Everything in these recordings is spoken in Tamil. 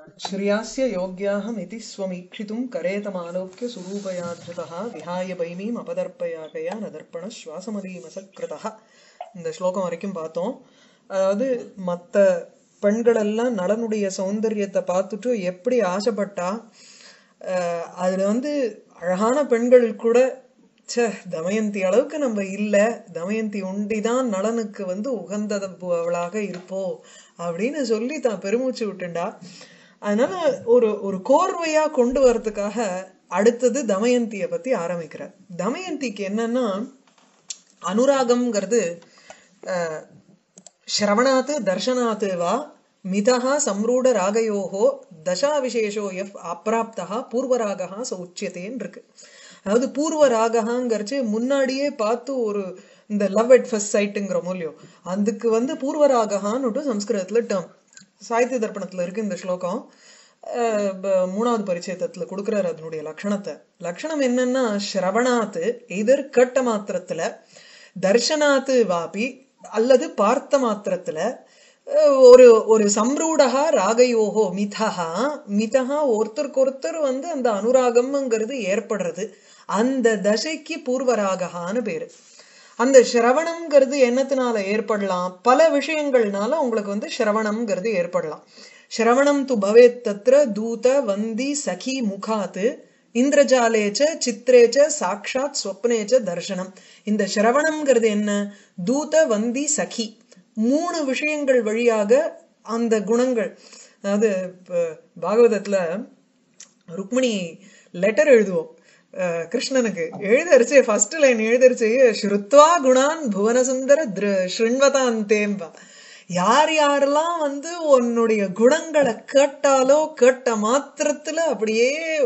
श्रियास्य योग्याहमिति स्वमीक्षितुं करेतमालोक्य सुरूपया धृतः विहाय भैमीम् अपदर्पयाकया न दर्पण சுவாசமதீமசக்கிருதः இந்த ஸ்லோகம் வரைக்கும் பார்த்தோம் அதாவது மற்ற பெண்களெல்லாம் நலனுடைய சௌந்தரியத்தை பார்த்துட்டு எப்படி ஆசைப்பட்டா அஹ் அதுல வந்து அழகான பெண்கள் கூட ச்சே தமயந்தி அளவுக்கு நம்ம இல்ல தமயந்தி ஒண்டிதான் நலனுக்கு வந்து உகந்தவளாக இருப்போ அப்படின்னு சொல்லி தான் பெருமூச்சு விட்டுண்டா அதனால ஒரு ஒரு கோர்வையா கொண்டு வரதுக்காக அடுத்தது தமயந்திய பத்தி ஆரம்பிக்கிறார் தமயந்திக்கு என்னன்னா அனுராகம்ங்கிறது அஹ், ஸ்ரவணாத்து தர்ஷனாத்து வா மிதா சம்ரூட ராகயோகோ தசா விசேஷோ எஃப் அப்பிராப்தா பூர்வராகா சௌச்சியத்தேன்னு இருக்கு அதாவது பூர்வ ராகங்கிறச்சு முன்னாடியே பார்த்து ஒரு இந்த லவ் அட் ஃபர்ஸ்ட் சைட்டுங்கிற மூலியம் அதுக்கு வந்து பூர்வ ராகஹான்னு சம்ஸ்கிருதத்துல டேர்ம் சாகித்ய தர்ப்பணத்துல இருக்கு இந்த ஸ்லோகம் அஹ் ப- மூணாவது பரிச்சயத்துல கொடுக்குறாரு அதனுடைய லட்சணத்தை லட்சணம் என்னன்னா ஸ்ரவணாத்து எதிர் கேட்ட மாத்திரத்துல தர்ஷனாத்து வாபி அல்லது பார்த்த மாத்திரத்துல அஹ் ஒரு ஒரு சம்ரூடகா ராகயோகோ மிதஹா மிதஹா ஒருத்தருக்கு ஒருத்தர் வந்து அந்த அனுராகம்ங்கிறது ஏற்படுறது அந்த தசைக்கு பூர்வராகஹான்னு பேரு அந்த சிரவணம்ங்கிறது என்னத்தினால ஏற்படலாம் பல விஷயங்கள்னால உங்களுக்கு வந்து சிரவணம்ங்கிறது ஏற்படலாம் சிரவணம் து பவேத் தத்ர தூத வந்தி சகி முகாத் இந்திரஜாலேச்ச சித்ரேச்ச சாக்ஷாத் ஸ்வப்னேச்ச தர்சனம் இந்த சிரவணம்ங்கிறது என்ன தூத வந்தி சகி மூணு விஷயங்கள் வழியாக அந்த குணங்கள் அதாவது இப்ப பாகவதத்துல ருக்மிணி லெட்டர் எழுதுவோம் அஹ் கிருஷ்ணனுக்கு எழுதரிச்சு ஃபர்ஸ்ட் லைன் எழுதரிச்சு ஸ்ருத்வா குணான் புவனசுந்தர திரு- ஸ்ருண்வதான் தேம்பா யார் யாரெல்லாம் வந்து உன்னுடைய குணங்களை கேட்டாலோ கேட்ட மாத்திரத்துல அப்படியே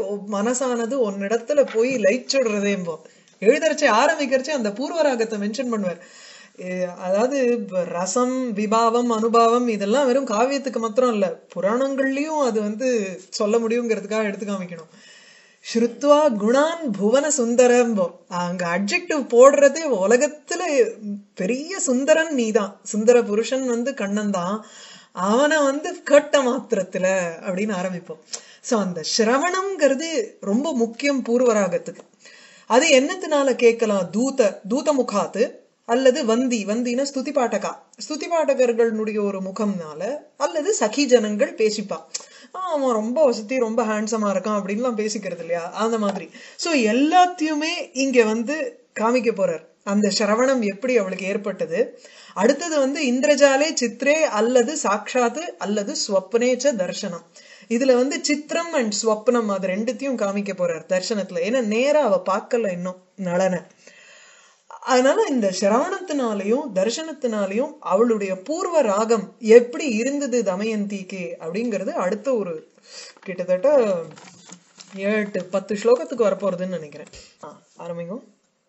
மனசானது உன்னிடத்துல போய் லயிச்சுடுறதேம்போ எழுதரிச்சு ஆரம்பிக்கிறச்சு அந்த பூர்வராகத்தை மென்ஷன் பண்ணுவார் எ- அதாவது இப்ப ரசம் விபாவம் அனுபாவம் இதெல்லாம் வெறும் காவியத்துக்கு மாத்திரம் இல்ல புராணங்கள்லயும் அது வந்து சொல்ல முடியுங்கிறதுக்காக எடுத்து காமிக்கணும் ஸ்ருத்வா குணான் புவன சுந்தரம்போ அங்க அட்ஜெக்டிவ் போடுறதே உலகத்துல பெரிய சுந்தரன் நீதான் சுந்தர புருஷன் வந்து கண்ணன் தான் அவனை வந்து கேட்ட மாத்திரத்துல அப்படின்னு ஆரம்பிப்போம் சோ அந்த சிரவணம்ங்கிறது ரொம்ப முக்கியம் பூர்வராகத்துக்கு அது என்னத்தினால கேட்கலாம் தூத தூத முகாத்து அல்லது வந்தி வந்தினா ஸ்துதி பாட்டகா ஸ்துதி பாட்டகர்களுடைய ஒரு முகம்னால அல்லது சகி ஜனங்கள் பேசிப்பா ஆ, அவன் ரொம்ப வசதி ரொம்ப ஹேண்ட்ஸமா இருக்கான் அப்படின்லாம் பேசிக்கிறது இல்லையா அந்த மாதிரி சோ எல்லாத்தையுமே இங்க வந்து காமிக்க போறார் அந்த சிரவணம் எப்படி அவளுக்கு ஏற்பட்டது அடுத்தது வந்து இந்திரஜாலே சித்ரே அல்லது சாக்ஷாத்து அல்லது ஸ்வப்னேச்ச தர்சனம் இதுல வந்து சித்திரம் அண்ட் ஸ்வப்னம் அது ரெண்டுத்தையும் காமிக்க போறார் தர்சனத்துல ஏன்னா நேரா அவ பார்க்கல இன்னும் நளனை அதனால இந்த சிரவணத்தினாலையும் தர்சனத்தினாலையும் அவளுடைய பூர்வ ராகம் எப்படி இருந்தது தமயந்திக்கு அப்படிங்கிறது அடுத்த ஒரு கிட்டத்தட்ட ஏழு எட்டு பத்து ஸ்லோகத்துக்கு வரப்போறதுன்னு நினைக்கிறேன் ஆ, ஆரம்பிங்க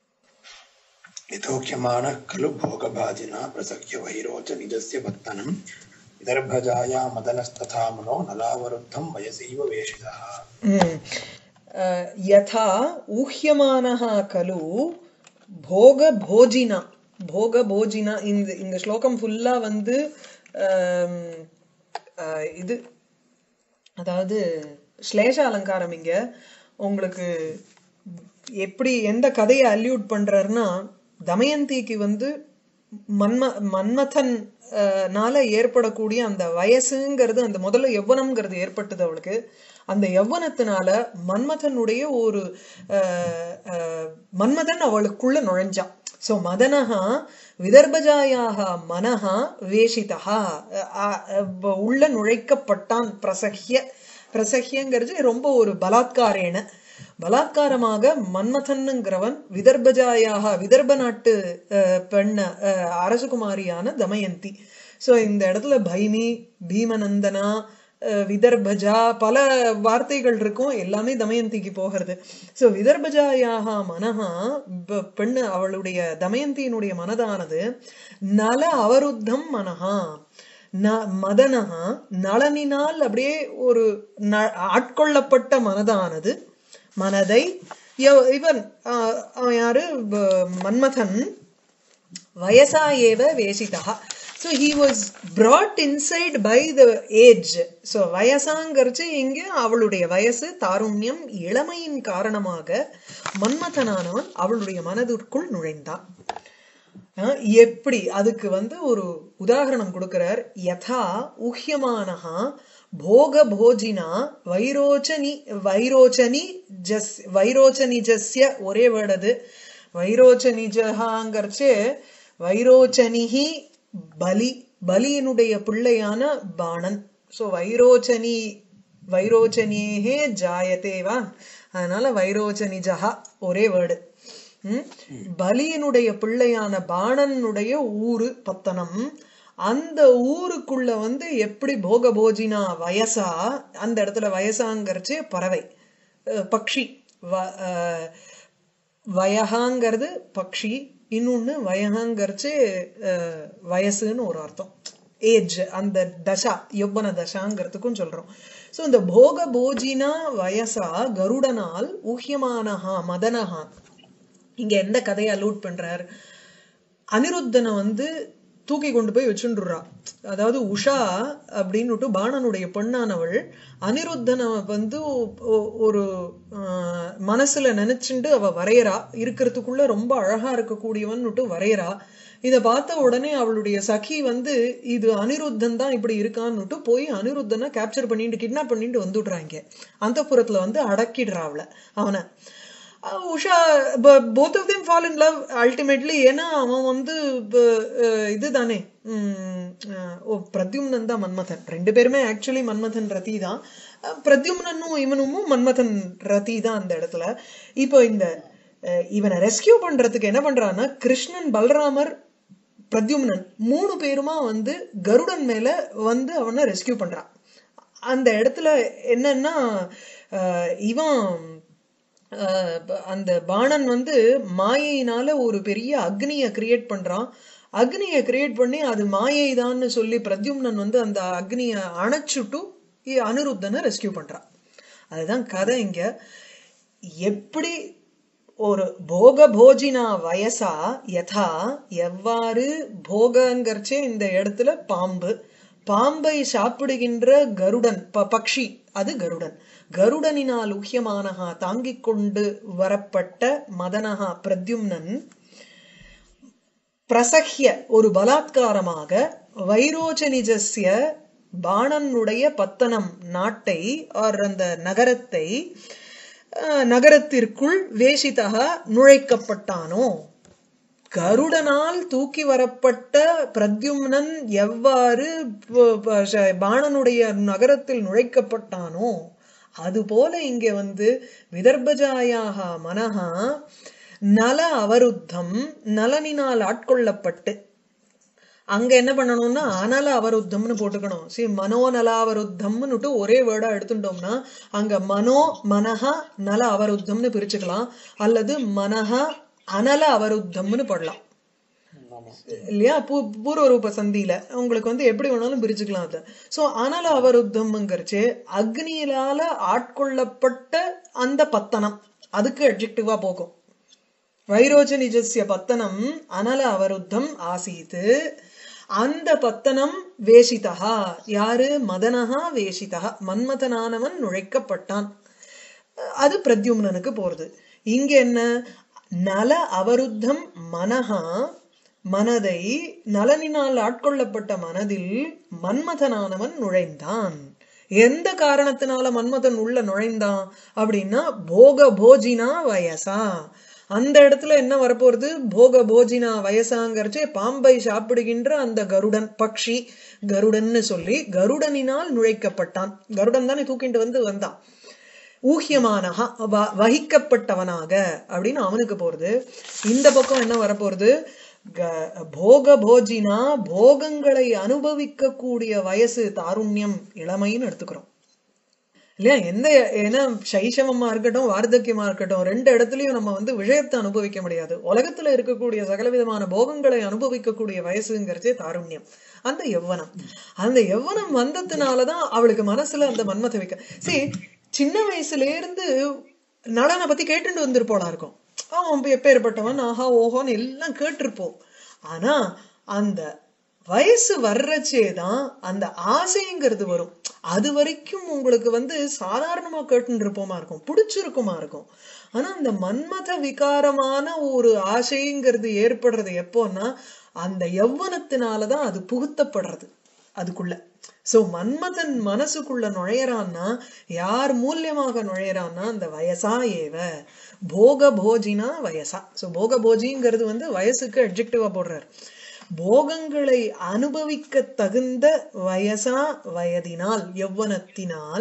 यथोक्यमानः खलु भोगभाजिना प्रसख्य वैरोच निजस्य वर्तनम् विदर्भजाया मदनस्तथा मनो नलावरुद्धं वयसैव वेशितः ம். அஹ், யதா ஊஹ்யமானः கலு போக போஜினா போக போஜினா இந்த இந்த ஸ்லோகம் ஃபுல்லா வந்து ஆம், அஹ், இது அதாவது ஸ்லேஷ அலங்காரம் இங்க உங்களுக்கு எப்படி எந்த கதையை அல்யூட் பண்றாருன்னா தமயந்திக்கு வந்து மன்ம மன்மதன் அஹ், னால ஏற்படக்கூடிய அந்த வயசுங்கிறது அந்த முதல்ல யௌவனம்ங்கிறது ஏற்பட்டது அவளுக்கு அந்த யௌவனத்தினால மன்மதனுடைய ஒரு அஹ், அஹ், மன்மதன் அவளுக்குள்ள நுழைஞ்சான் சோ மதனஹா விதர்பஜாயாக மனஹா வேஷிதா அஹ், அஹ், உள்ள நுழைக்கப்பட்டான் பிரசஹ்ய பிரசஹ்யங்கிறது ரொம்ப ஒரு பலாத்காரேன பலாத்காரமாக மன்மதன்ங்கிறவன் விதர்பஜாயாக விதர்ப நாட்டு அஹ், பெண்ண அஹ், அரசகுமாரியான தமயந்தி சோ இந்த இடத்துல பைமி பீமநந்தனா அஹ், விதர்பஜா பல வார்த்தைகள் இருக்கும் எல்லாமே தமயந்திக்கு போகிறது சோ விதர்பஜாயாக மனஹா ப- பெண்ணு அவளுடைய தமயந்தியினுடைய மனதானது நல அவருத்தம் மனஹா ந- மதனஹா நளனினால் அப்படியே ஒரு ந- ஆட்கொள்ளப்பட்ட மனதானது மனதை யவ- இவன் ஆஹ், அவன் யாரு வ- மன்மதன் வயசா ஏவ வேசிதா so so he was brought inside by the age so வயசாங்கிறச்சு இங்கே அவளுடைய வயசு தாருண்யம் இளமையின் காரணமாக மன்மதனானவன் அவளுடைய மனதிற்குள் நுழைந்தான் அஹ் எப்படி அதுக்கு வந்து ஒரு உதாரணம் கொடுக்கிறார் யதா உஹ்யமானஹா போக போஜினா வைரோச்சனி வைரோச்சனி ஜஸ் வைரோச்சனிஜஸ்ய ஒரே வேர்டு அது வைரோச்சனிஜஹாங்கிறச்சு வைரோச்சனிஹி பலி பலியினுடைய பிள்ளையான பாணன் ஸோ வைரோச்சனி வைரோச்சனியே ஜாயத்தேவா அதனால வைரோச்சனிஜஹா ஒரே வேர்டு ம்? பலியினுடைய பிள்ளையான பாணனுடைய ஊரு பத்தனம் அந்த ஊருக்குள்ள வந்து எப்படி போக போஜினா வயசா அந்த இடத்துல வயசாங்கிறச்சு பறவை அஹ் பக்ஷி வ- அஹ் வயகாங்கிறது பக்ஷி இன்னொன்னு வயகாங்கிறச்சு அஹ், வயசுன்னு ஒரு அர்த்தம் ஏஜ் அந்த தசா யௌவன தசாங்கிறதுக்கும் சொல்றோம் சோ இந்த போக போஜினா வயசா கருடனால் ஊஹ்யமானஹா மதனஹா இங்க எந்த கதையை அலூட் பண்றார் அனிருத்தனை வந்து தூக்கி கொண்டு போய் வச்சுடுறா அதாவது உஷா அப்படின்னுட்டு பாணனுடைய பெண்ணானவள் அனிருத்தனை வந்து ஒ- ஒரு ஆஹ், மனசுல நினைச்சுண்டு அவ வரையறா இருக்கிறதுக்குள்ள ரொம்ப அழகா இருக்கக்கூடியவன்னுட்டு வரையறா இத பார்த்த உடனே அவளுடைய சகி வந்து இது அனிருத்தன் தான் இப்படி இருக்கான்னுட்டு போய் அனிருத்தனை கேப்சர் பண்ணிட்டு கிட்னாப் பண்ணிட்டு வந்துடுறாங்க அந்த புறத்துல வந்து அடக்கிடுறா அவளை அவனை ah Usha both of them fall in love ultimately ஏன்னா அவன் வந்து ப- அஹ் இதுதானே உம், அஹ் ஓ பிரத்யும்னன் தான் மன்மதன் ரெண்டு பேருமே ஆக்சுவலி மன்மதன் ரதி தான் அஹ் பிரத்யும்னனும் இவனும் மன்மதன் ரதி தான் அந்த இடத்துல இப்போ இந்த அஹ், இவனை ரெஸ்கியூ பண்றதுக்கு என்ன பண்றான்னா கிருஷ்ணன் பலராமர் பிரத்யும்னன் மூணு பேருமா வந்து கருடன் மேல வந்து அவனை ரெஸ்கியூ பண்றான் அந்த இடத்துல என்னன்னா அஹ், இவன் அஹ், ப- அந்த பாணன் வந்து மாயையினால ஒரு பெரிய அக்னியை கிரியேட் பண்றான் அக்னியை கிரியேட் பண்ணி அது மாயைதான்னு சொல்லி பிரத்யும்னன் வந்து அந்த அக்னியை அணைச்சுட்டு இ- அனிருத்தனை ரெஸ்கியூ பண்றான் அதுதான் கதை இங்க எப்படி ஒரு போக போஜினா வயசா யதா எவ்வாறு போகங்கிறச்சே இந்த இடத்துல பாம்பு பாம்பை சாப்பிடுகின்ற கருடன் ப- பக்ஷி அது கருடன் கருடனினால் உஹ்யமானஹா தாங்கிக் கொண்டு வரப்பட்ட மதனஹா பிரத்யும்னன் பிரசஹ்ய ஒரு பலாத்காரமாக வைரோச்சனிஜஸ்ய பாணனுடைய பத்தனம் நாட்டை ஆர் அந்த நகரத்தை அஹ், நகரத்திற்குள் வேஷிதா நுழைக்கப்பட்டானோ கருடனால் தூக்கி வரப்பட்ட பிரத்யும்னன் எவ்வாறு ப- ப- ஷ- பாணனுடைய நகரத்தில் நுழைக்கப்பட்டானோ அதுபோல இங்க வந்து விதர்பஜாயாக மனஹா நல அவருத்தம் நலனினால் ஆட்கொள்ளப்பட்டு அங்க என்ன பண்ணணும்னா அனல அவருத்தம்னு போட்டுக்கணும் சரி மனோநலாவருத்தம்னுட்டு ஒரே வேர்டா எடுத்துட்டோம்னா அங்க மனோ மனஹா நல அவருத்தம்னு பிரிச்சுக்கலாம் அல்லது மனஹா அனல அவருத்தம்னு போடலாம் ஆமா இல்லையா பூ பூர்வ ரூப சந்தியில உங்களுக்கு வந்து எப்படி வேணாலும் பிரிச்சுக்கலாம் அதை சோ அனல அவருத்தம்ங்கிறச்சு அக்னியிலால ஆட்கொள்ளப்பட்ட அந்த பத்தனம் அதுக்கு அட்ஜெக்டிவா போகும் வைரோஜனிஜஸ்ய பத்தனம் அனல அவருத்தம் ஆசீத்து அந்த பத்தனம் வேஷிதா யாரு மதனஹா வேஷிதா மன்மதனானவன் நுழைக்கப்பட்டான் அது பிரத்யும்னனுக்கு போறது இங்க என்ன நல அவருத்தம் மனஹா மனதை நலனினால் ஆட்கொள்ளப்பட்ட மனதில் மன்மதனானவன் நுழைந்தான் எந்த காரணத்தினால மன்மதன் உள்ள நுழைந்தான் அப்படின்னா போக போஜினா வயசா அந்த இடத்துல என்ன வரப்போறது போக போஜினா வயசாங்கிறச்சே பாம்பை சாப்பிடுகின்ற அந்த கருடன் பக்ஷி கருடன்னு சொல்லி கருடனினால் நுழைக்கப்பட்டான் கருடன் தானே தூக்கிட்டு வந்து வந்தான் ஊஹ்யமானஹா வ- வகிக்கப்பட்டவனாக அப்படின்னு அவனுக்கு போறது இந்த பக்கம் என்ன வரப்போறது க- போக போஜினா போகங்களை அனுபவிக்க கூடிய வயசு தாருண்யம் இளமைன்னு எடுத்துக்கிறோம் இல்லையா எந்த ஏன்னா சைஷவமா இருக்கட்டும் வார்த்தக்கியமா இருக்கட்டும் ரெண்டு இடத்துலயும் நம்ம வந்து விஷயத்தை அனுபவிக்க முடியாது உலகத்துல இருக்கக்கூடிய சகலவிதமான போகங்களை அனுபவிக்கக்கூடிய வயசுங்கிறதே தாருண்யம் அந்த யவ்வனம் அந்த யவ்வனம் வந்ததுனாலதான் அவளுக்கு மனசுல அந்த மன்மத்தை வைக்க சரி சின்ன வயசுல இருந்து நலனை பத்தி கேட்டுட்டு வந்திருப்போளா இருக்கும் அவன் எப்பேற்பட்டவன் ஆஹா ஓஹோன்னு எல்லாம் கேட்டிருப்போம் ஆனா அந்த வயசு வர்றச்சே தான் அந்த ஆசைங்கிறது வரும் அது வரைக்கும் உங்களுக்கு வந்து சாதாரணமா கேட்டுன்னு இருப்போமா இருக்கும் பிடிச்சிருக்குமா இருக்கும் ஆனா அந்த மன்மத விகாரமான ஒரு ஆசைங்கிறது ஏற்படுறது எப்போன்னா அந்த யௌவனத்தினாலதான் அது புகுத்தப்படுறது அதுக்குள்ள சோ மன்மதன் மனசுக்குள்ள நுழையறான்னா யார் மூலியமாக நுழையறான்னா அந்த வயசா ஏவ போக போஜினா வயசா சோ போக போஜிங்கிறது வந்து வயசுக்கு அட்ஜெக்டிவா போடுறார் போகங்களை அனுபவிக்க தகுந்த வயசா வயதினால் யௌவனத்தினால்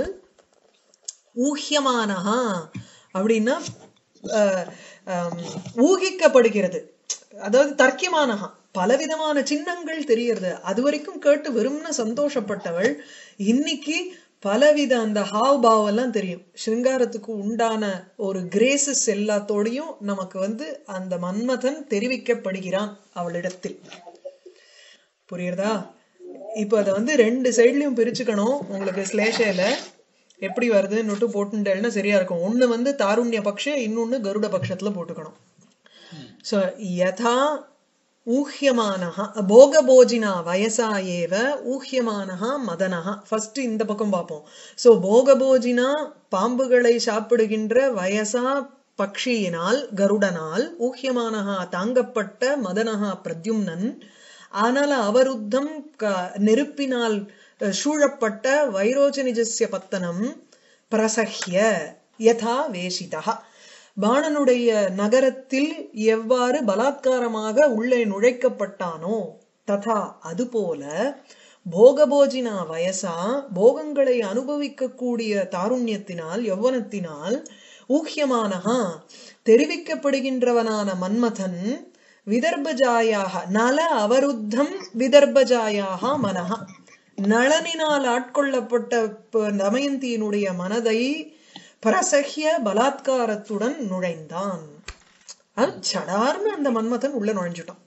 ஊஹ்யமானஹா அப்படின்னா அஹ், ஆம், ஊகிக்கப்படுகிறது அதாவது தர்க்கியமானஹா பலவிதமான சின்னங்கள் தெரியறது அது வரைக்கும் கேட்டு வெறும்னு சந்தோஷப்பட்டவள் இன்னைக்கு பலவித அந்த ஹாவ் பாவ் எல்லாம் தெரியும் சிருங்காரத்துக்கு உண்டான ஒரு கிரேசஸ் எல்லாத்தோடையும் நமக்கு வந்து அந்த மன்மதன் தெரிவிக்கப்படுகிறான் அவளிடத்தில் புரியுறதா இப்போ அதை வந்து ரெண்டு சைட்லயும் பிரிச்சுக்கணும் உங்களுக்கு ஸ்லேஷையில எப்படி வருதுன்னுட்டு போட்டுட்டேன்னா சரியா இருக்கும் ஒண்ணு வந்து தாருண்ய பக்ஷ இன்னொன்னு கருட பட்சத்துல போட்டுக்கணும் சோ யதா ஊஹ்யமானஹ போகபோஜினா வயசா ஏவ ஊஹ்யமானஹ மதனஹ ஃபர்ஸ்ட் இந்த பக்கம் பார்ப்போம் சோ போகபோஜினா பாம்புகளை சாப்பிடுகின்ற வயசா பக்ஷியினால் கருடனால் ஊஹ்யமானஹா தாங்கப்பட்ட மதனஹா பிரத்யும்னன் ஆனால் அவருத்தம் க- நெருப்பினால் அஹ், சூழப்பட்ட வைரோச்சனிஜஸ்ய பத்தனம் பிரசஹ்ய யதா வேஷிதா பாணனுடைய நகரத்தில் எவ்வாறு பலாத்காரமாக உள்ளே நுழைக்கப்பட்டானோ ததா அதுபோல போகபோஜினா வயசா போகங்களை அனுபவிக்கக்கூடிய தாருண்யத்தினால் யௌவனத்தினால் ஊஹ்யமானஹா தெரிவிக்கப்படுகின்றவனான மன்மதன் விதர்பஜாயாக நல அவருத்தம் விதர்பஜாயாக மனஹ நளனினால் ஆட்கொள்ளப்பட்ட ப- தமயந்தியினுடைய மனதை பிரசஹ்ய பலாத்காரத்துடன் நுழைந்தான் அது சடார்னு அந்த மன்மதன் உள்ள நுழைஞ்சுட்டான்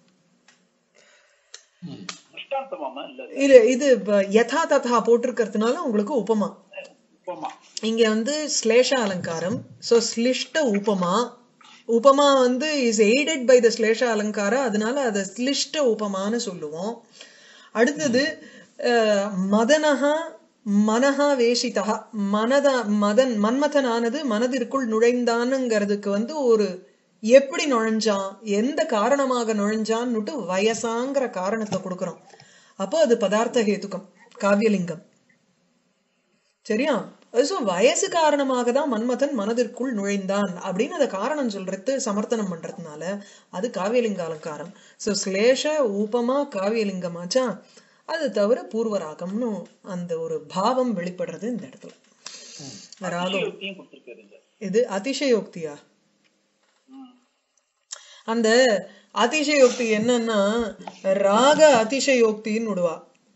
திருஷ்டாந்தமாமா இல்ல இது இது ப- யதா ததா போட்டிருக்கிறதுனால உங்களுக்கு உபமா உப்பமா இங்க வந்து ஸ்லேஷ அலங்காரம் சோ ஸ்லிஷ்ட உபமா உபமா வந்து இஸ் எய்டட் பை த ஸ்லேஷ அலங்காரம் அதனால அதை ஸ்லிஷ்ட உபமான்னு சொல்லுவோம் அடுத்தது அஹ், மதனஹா மனஹா வேஷிதா மனத மதன் மன்மதனானது மனதிற்குள் நுழைந்தானுங்கிறதுக்கு வந்து ஒரு எப்படி நுழைஞ்சான் எந்த காரணமாக நுழைஞ்சான்னுட்டு வயசாங்கிற காரணத்தை கொடுக்கிறோம் அப்போ அது பதார்த்த ஹேதுக்கம் காவியலிங்கம் சரியா சோ வயசு காரணமாக தான் மன்மதன் மனதிற்குள் நுழைந்தான் அப்படின்னு அதை காரணம் சொல்றது சமர்த்தனம் பண்றதுனால அது காவியலிங்க அலங்காரம் சோ ஸ்லேஷ ஊபமா காவியலிங்கமாச்சா அது தவிர பூர்வராகம்னு அந்த ஒரு பாவம் வெளிப்படுறது இந்த இடத்துல ராகம் அதிசயோக்தியும் கொடுத்திருக்காரு இங்க இது அதிசயோக்தியா ம். அந்த அதிசயோக்தி என்னன்னா ராக அதிசயோக்தின்னு விடுவா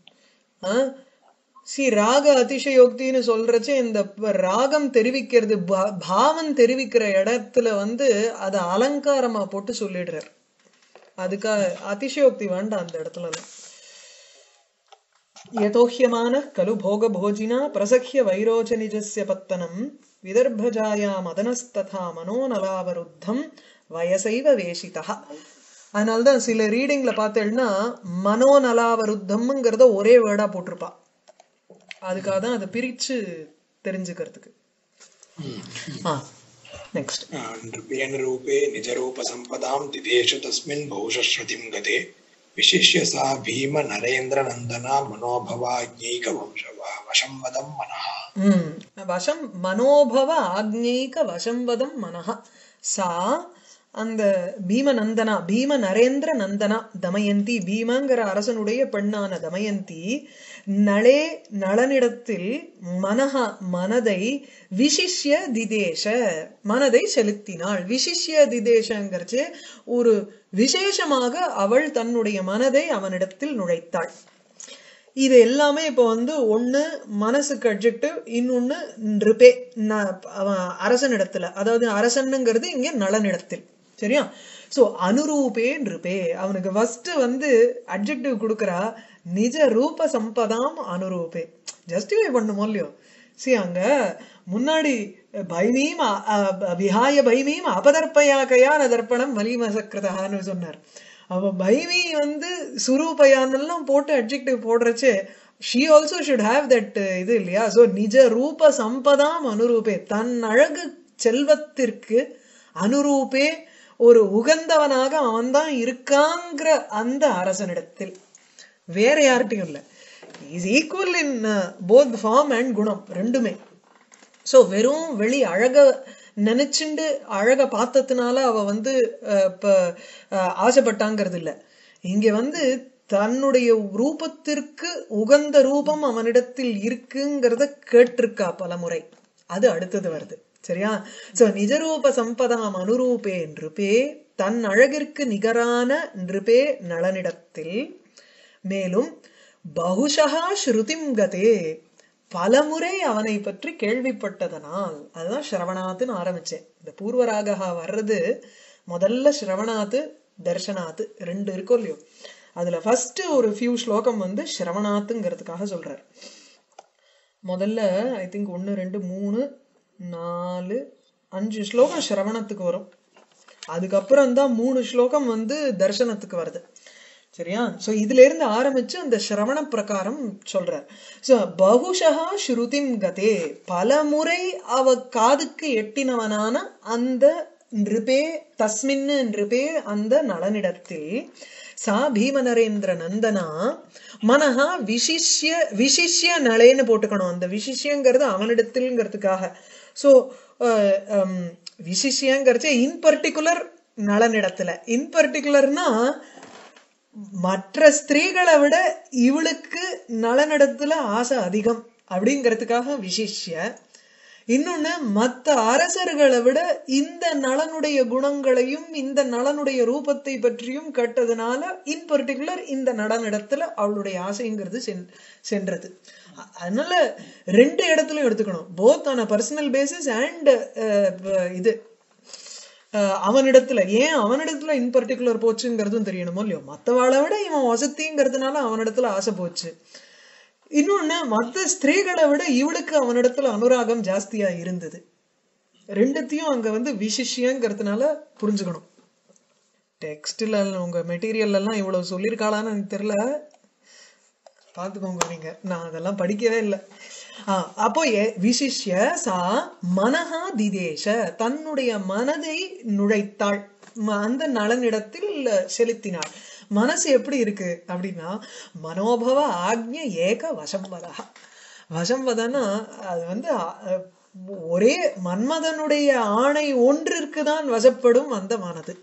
சி ராக அதிசயோக்தின்னு சொல்றச்சு இந்த ப- ராகம் தெரிவிக்கிறது பா- பாவம் தெரிவிக்கிற இடத்துல வந்து அதை அலங்காரமா போட்டு சொல்லிடுறார் அதுக்காக அதிசயோக்தி வேண்டாம் அந்த இடத்துல எல்லாம். यतोह्यमानः खलु भोगभोजिना प्रसह्य वैरोचनिजस्य पत्तनम् विदर्भजाया मदनस्तथा मनोनलावरुद्धम् வயசைவ வேஷிதா அதனாலதான் சில ரீடிங்ல பார்த்தேன்னா மனோநலாவருத்தம்ங்கிறத ஒரே வேர்டா போட்டிருப்பா அதுக்காக தான் அதை பிரிச்சு தெரிஞ்சுக்கிறதுக்கு ஆ நெக்ஸ்ட் नृपेण रूपे निजरूपसम्पदां दिदेषु तस्मिन् बहुशश्रुतिं गते विशिष्य सा भीमनरेन्द्रनन्दना मनोभवाज्ञैकवंशवा वशं वदं मनः ம் வசம் மனோபவ ஆக்ஞைக வசம்வதம் மனஹ சா அந்த பீமநந்தனா பீம நரேந்திர நந்தனா தமயந்தி பீமங்கிற அரசனுடைய பெண்ணான தமயந்தி நளே நளனிடத்தில் மனஹ மனதை விசிஷ்ய திதேஷ மனதை செலுத்தினாள் விசிஷ்ய திதேஷங்கிறச்சு ஒரு விசேஷமாக அவள் தன்னுடைய மனதை அவனிடத்தில் நுழைத்தாள் இது எல்லாமே இப்போ வந்து ஒண்ணு மனசுக்கு அட்ஜெக்டிவ் இன்னொன்னு நிருபே ந- அவன் அரசனிடத்துல அதாவது அரசனுங்கிறது இங்க நலனிடத்தில் சரியா சோ அனுரூபே நிருபே அவனுக்கு ஃபர்ஸ்ட் வந்து அட்ஜெக்டிவ் கொடுக்கறா நிஜ ரூப சம்பதாம் அனுரூபே ஜஸ்டிஃபை பண்ணுமோ இல்லையோ சி அங்க முன்னாடி பைமீம் அ- அ- விஹாய பைமீம் அபதர்ப்பயாக்கையா நதர்ப்பணம் வலிமசக்கிருதான்னு சொன்னார் அவ பைவி வந்து சுரூபயானெல்லாம் போட்டு அட்ஜெக்டிவ் போடுறச்சு she also should have that இது இல்லையா சோ நிஜ ரூப சம்பதாம் அனுரூபே தன் அழகு செல்வத்திற்கு அனுரூபே ஒரு உகந்தவனாக அவன்தான் இருக்காங்கிற அந்த அரசனிடத்தில் வேற யார்கிட்டயும் இல்ல is equal in both form and குணம் ரெண்டுமே சோ வெறும் வெளி அழக நினைச்சுண்டு அழக பார்த்ததுனால அவ வந்து அஹ், இப்ப அஹ், ஆசைப்பட்டாங்கிறது இல்ல இங்க வந்து தன்னுடைய ரூபத்திற்கு உகந்த ரூபம் அவனிடத்தில் இருக்குங்கிறத கேட்டிருக்கா பலமுறை அது அடுத்தது வருது சரியா சோ நிஜரூப சம்பதாம் அனுரூபே நிருபே தன் அழகிற்கு நிகரான நிருபே நளனிடத்தில் மேலும் பகுஷகா ஸ்ருதிம் கதே பலமுறை அவனை பற்றி கேள்விப்பட்டதனால் அதுதான் ஸ்ரவணாத்துன்னு ஆரம்பிச்சேன் இந்த பூர்வராகா வர்றது முதல்ல ஸ்ரவணாத்து தர்ஷனாத்து ரெண்டு இருக்கும் இல்லையோ அதுல ஃபர்ஸ்ட் ஒரு ஃபியூ ஸ்லோகம் வந்து ஸ்ரவணாத்துங்கிறதுக்காக சொல்றார் முதல்ல ஐ திங்க் ஒன்னு ரெண்டு மூணு நாலு அஞ்சு ஸ்லோகம் ஸ்ரவணத்துக்கு வரும் அதுக்கப்புறம் தான் மூணு ஸ்லோகம் வந்து தர்சனத்துக்கு வருது சரியா சோ இதுல இருந்து ஆரம்பிச்சு அந்த சிரவண பிரகாரம் சொல்றார் சோ பகுஷா ஸ்ருதிம் கதே பலமுறை அவ காதுக்கு எட்டினவனான அந்த நிருபே தஸ்மின் நிருபே அந்த நலனிடத்தில் சா பீமநரேந்திர நந்தனா மனஹா விசிஷ்ய விசிஷ்ய நலேன்னு போட்டுக்கணும் அந்த விசிஷ்யங்கிறது அவனிடத்தில்ங்கிறதுக்காக சோ விசிஷ்யங்கிறச்சே இன் பர்டிகுலர் நலனிடத்துல இன் பர்டிகுலர்னா மற்ற ஸ்திரீகளை விட இவளுக்கு நலனிடத்துல ஆசை அதிகம் அப்படிங்கிறதுக்காக விசிஷ்ய இன்னொன்னு மத்த அரசர்களை விட இந்த நலனுடைய குணங்களையும் இந்த நலனுடைய ரூபத்தை பற்றியும் கேட்டதுனால இன் பர்டிகுலர் இந்த நலனிடத்துல அவளுடைய ஆசைங்கிறது சென்- சென்றது அ- அதனால ரெண்டு இடத்துலயும் எடுத்துக்கணும் both on personal basis and இது அஹ் அவனிடத்துல ஏன் அவனிடத்துல இன் பர்டிகுலர் போச்சுங்கிறதும் தெரியணுமோ இல்லையோ மத்தவாளை விட இவன் வசதிங்கிறதுனால அவனிடத்துல ஆசை போச்சு இன்னொன்னு மத்த ஸ்திரீகளை விட இவளுக்கு அவனிடத்துல அனுராகம் ஜாஸ்தியா இருந்தது ரெண்டுத்தையும் அங்க வந்து விசிஷ்யங்கிறதுனால புரிஞ்சுக்கணும் டெக்ஸ்ட்ல உங்க மெட்டீரியல் எல்லாம் இவ்வளவு சொல்லியிருக்காளான்னு எனக்கு தெரியல பாத்துக்கோங்க நீங்க நான் அதெல்லாம் படிக்கவே இல்லை ஆஹ் அப்போ எ- விசிஷ்ய சா மனஹா திதேஷ தன்னுடைய மனதை நுழைத்தாள் ம- அந்த நலனிடத்தில் செலுத்தினாள் மனசு எப்படி இருக்கு அப்படின்னா மனோபவ ஆக்ஞ ஏக வசம்பதா வசம்பதனா அது வந்து அ- ஒரே மன்மதனுடைய ஆணை ஒன்றிற்கு தான் வசப்படும் அந்த மனது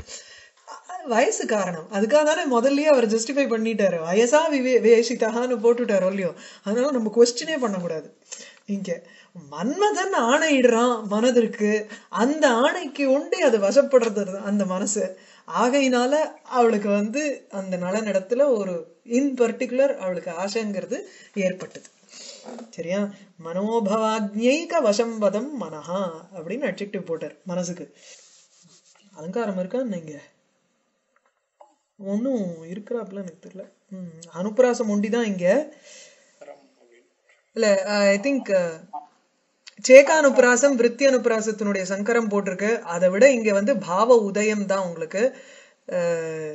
வயசு காரணம் அதுக்காக தானே முதல்லயே அவர் ஜஸ்டிஃபை பண்ணிட்டாரு வயசா விவே வேஷிதகான்னு போட்டுட்டாரோ இல்லையோ அதனால நம்ம கொஸ்டினே பண்ணக்கூடாது இங்க மன்மதன் ஆணையிடுறான் மனதிற்கு அந்த ஆணைக்கு ஒண்டி அது வசப்படுறது அந்த மனசு ஆகையினால அவளுக்கு வந்து அந்த நலனிடத்துல ஒரு இன் பர்டிகுலர் அவளுக்கு ஆசைங்கிறது ஏற்பட்டது சரியா மனோபவாக்ஞைக வசம்பதம் மனஹா அப்படின்னு அட்ஜெக்டிவ் போட்டார் மனசுக்கு அலங்காரம் இருக்கா நீங்க ஒன்றும் இருக்கிறாப்புல எனக்கு தெரியல ம், அனுப்புராசம் ஒண்டி தான் இங்க இல்ல ஐ திங்க் சேகானுப்புராசம் விருத்தி அனுப்புராசத்தினுடைய சங்கரம் போட்டிருக்கு அதை விட இங்க வந்து பாவ உதயம் தான் உங்களுக்கு அஹ்,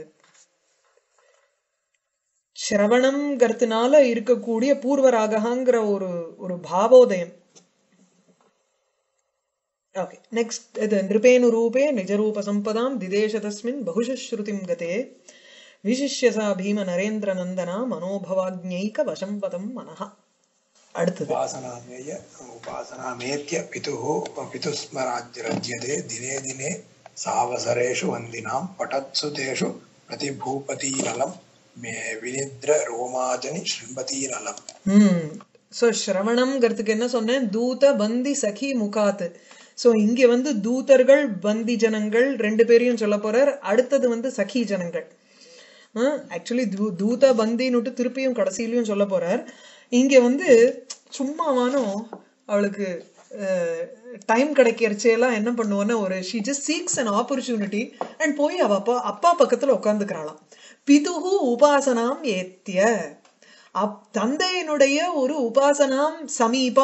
சிரவணம்ங்கிறதுனால இருக்கக்கூடிய பூர்வராகங்கிற ஒரு ஒரு பாவோதயம் ஓகே நெக்ஸ்ட் இது நிருபேனுரூபே நிஜரூபசம்பதாம் திதேஷ தஸ்மின் பகுஷஸ்ருதிம் கதே விசிஷ்ய சா பீம நரேந்திர நந்தனா மனோபவாக்ஞைக வசம்பதம் மனஹ அடுத்தது उपासनामेय उपासनामेत्य पितुः पितुस्मराज्यरज्यते दिने दिने सावसरेषु वन्दिनां पठत्सु तेषु प्रतिभूपतीनलं मे विनिद्र रोमाजनि शृण्वतीनलम् ம் ஸோ ஸ்ரவணம்ங்கிறதுக்கு என்ன சொன்னேன் தூத பந்தி சகி முகாத்து ஸோ இங்க வந்து தூதர்கள் பந்தி ஜனங்கள் ரெண்டு பேரையும் சொல்ல போறார் அடுத்தது வந்து சகி ஜனங்கள் ஆக்சுவலி தூத பந்தின்னுட்டு திருப்பியும் கடைசியிலயும் சொல்ல போறார் இங்க வந்து சும்மாவானும் அவளுக்கு டைம் கிடைக்கிறச்செல்லாம் என்ன பண்ணுவோன்னா ஒரு she just seeks an opportunity and போய் அவ அப்பா அப்பா பக்கத்துல உட்காந்துக்கிறாளாம் பிதுகு உபாசனாம் ஏத்திய அப் தந்தையினுடைய ஒரு உபாசனாம் சமீபம்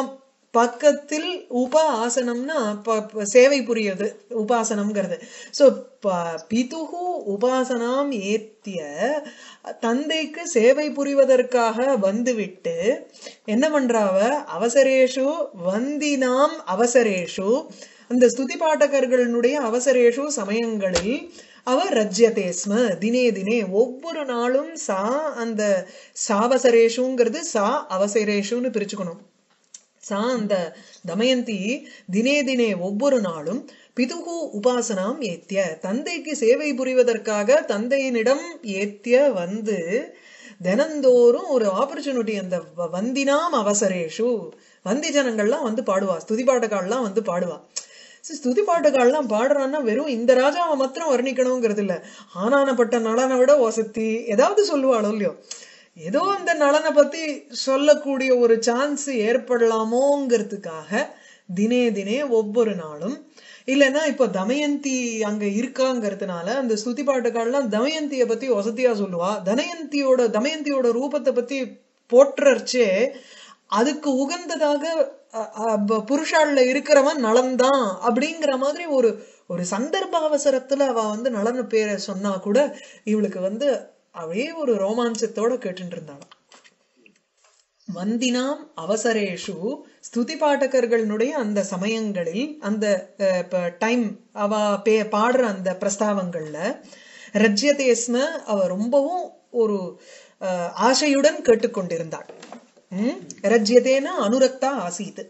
பக்கத்தில் உப ஆசனம்னா ப- ப- சேவை புரியுது உபாசனம்ங்கிறது சோ பிதுகு உபாசனாம் ஏத்திய தந்தைக்கு சேவை புரிவதற்காக வந்துவிட்டு என்ன பண்றாவ அவசரேஷு வந்தினாம் அவசரேஷு அந்த ஸ்துதி பாட்டகர்களுடைய அவசரேஷு சமயங்களில் அவ ரஜ்யதே ஸ்ம தினே தினே ஒவ்வொரு நாளும் சா அந்த சாவசரேஷுங்கிறது சா அவசரேஷுன்னு பிரிச்சுக்கணும் சா அந்த தமயந்தி தினே தினே ஒவ்வொரு நாளும் பிதுகு உபாசனாம் ஏத்திய தந்தைக்கு சேவை புரிவதற்காக தந்தையினிடம் ஏத்திய வந்து தினந்தோறும் ஒரு ஆப்பர்ச்சுனிட்டி அந்த வ- வந்தினாம் அவசரேஷு வந்தி ஜனங்கள்லாம் வந்து பாடுவா ஸ்துதி பாட்டக்கால்லாம் வந்து பாடுவா சரி, ஸ்துதி பாட்டுக்கால்லாம் பாடுறான்னா வெறும் இந்த ராஜாவை மாத்திரம் வர்ணிக்கணுங்கிறது இல்ல ஆனானப்பட்ட நலனை விட வசத்தி ஏதாவது சொல்லுவாளோ இல்லையோ ஏதோ அந்த நலனை பத்தி சொல்லக்கூடிய ஒரு சான்ஸ் ஏற்படலாமோங்கிறதுக்காக தினே தினே ஒவ்வொரு நாளும் இல்லைன்னா இப்போ தமயந்தி அங்க இருக்காங்கிறதுனால அந்த ஸ்துதி பாட்டுக்கால்லாம் தமயந்திய பத்தி வசதியா சொல்லுவா தமயந்தியோட தமயந்தியோட ரூபத்தை பத்தி போற்றறச்சே அதுக்கு உகந்ததாக அ, அ, ப- புருஷாள்ல இருக்கிறவன் நலன்தான் அப்படிங்கிற மாதிரி ஒரு ஒரு சந்தர்ப்ப அவசரத்துல அவ வந்து நலன பேரை சொன்னா கூட இவளுக்கு வந்து அவே ஒரு ரோமாஞ்சத்தோட கேட்டுட்டு இருந்தாளாம் வந்தினாம் அவசரேஷு ஸ்துதி பாட்டகர்களுடைய அந்த சமயங்களில் அந்த டைம் அவ பே பாடுற அந்த பிரஸ்தாவங்கள்ல ரஜ்யதேஸ்ம அவ ரொம்பவும் ஒரு அஹ், ஆசையுடன் கேட்டுக்கொண்டிருந்தாள் ம்? ரஜ்யதேன அனுரக்தா ஆசீத்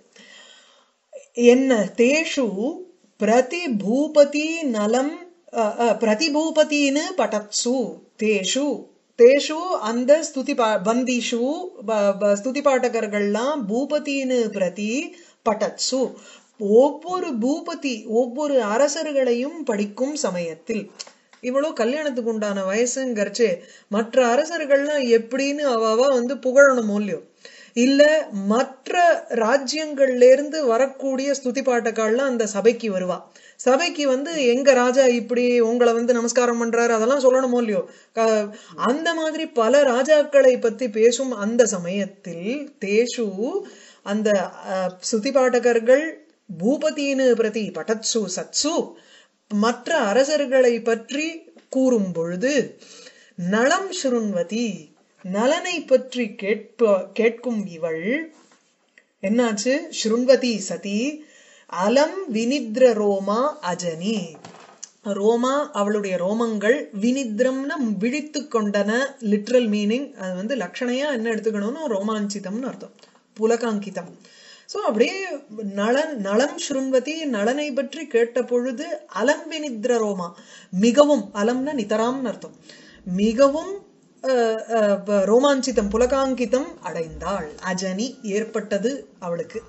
என்ன தேஷு பிரதிபூபதி நலம் அஹ், அஹ், பிரதிபூபதின்னு பட்டத்சு தேஷு தேஷு அந்த ஸ்துதி பா பந்திஷு ப- ப- ஸ்துதி பாட்டகர்கள்லாம் பூபதின்னு பிரதி பட்டத்சு ஒவ்வொரு பூபதி ஒவ்வொரு அரசர்களையும் படிக்கும் சமயத்தில் இவ்வளவு கல்யாணத்துக்கு உண்டான வயசுங்கிறச்சு மற்ற அரசர்கள்லாம் எப்படின்னு அவ அவ வந்து புகழணும் இல்லையோ இல்ல மற்ற ராஜ்யங்கள்ல இருந்து வரக்கூடிய ஸ்துதி பாட்டக்கால்லாம் அந்த சபைக்கு வருவா சபைக்கு வந்து எங்க ராஜா இப்படி உங்களை வந்து நமஸ்காரம் பண்றாரு அதெல்லாம் சொல்லணுமோ இல்லையோ க- அந்த மாதிரி பல ராஜாக்களை பத்தி பேசும் அந்த சமயத்தில் தேஷு அந்த அஹ், ஸ்துதி பாட்டகர்கள் பூபதினு பிரதி பட்டத்சு சத்சு மற்ற அரசர்களை பற்றி கூறும் பொழுது நலம் சுருண்வதி நலனை பற்றி கேட்ப கேட்கும் இவள் என்னாச்சு ஸ்ருண்வதி சதி அலம் வினித்ர ரோமா அஜனி ரோமா அவளுடைய ரோமங்கள் வினித்ரம்னா விழித்து கொண்டன லிட்ரல் மீனிங் அது வந்து லட்சணையா என்ன எடுத்துக்கணும்னா ரோமாஞ்சிதம்னு அர்த்தம் புலகாங்கிதம் சோ அப்படியே நலன் நலம் ஸ்ருண்வதி நலனை பற்றி கேட்ட பொழுது அலம் வினித்ர ரோமா மிகவும் அலம்னா நிதராம்னு அர்த்தம் மிகவும் அஹ், அஹ், ப- ரோமாஞ்சிதம் புலகாங்கிதம் அடைந்தாள் அஜனி ஏற்பட்டது அவளுக்கு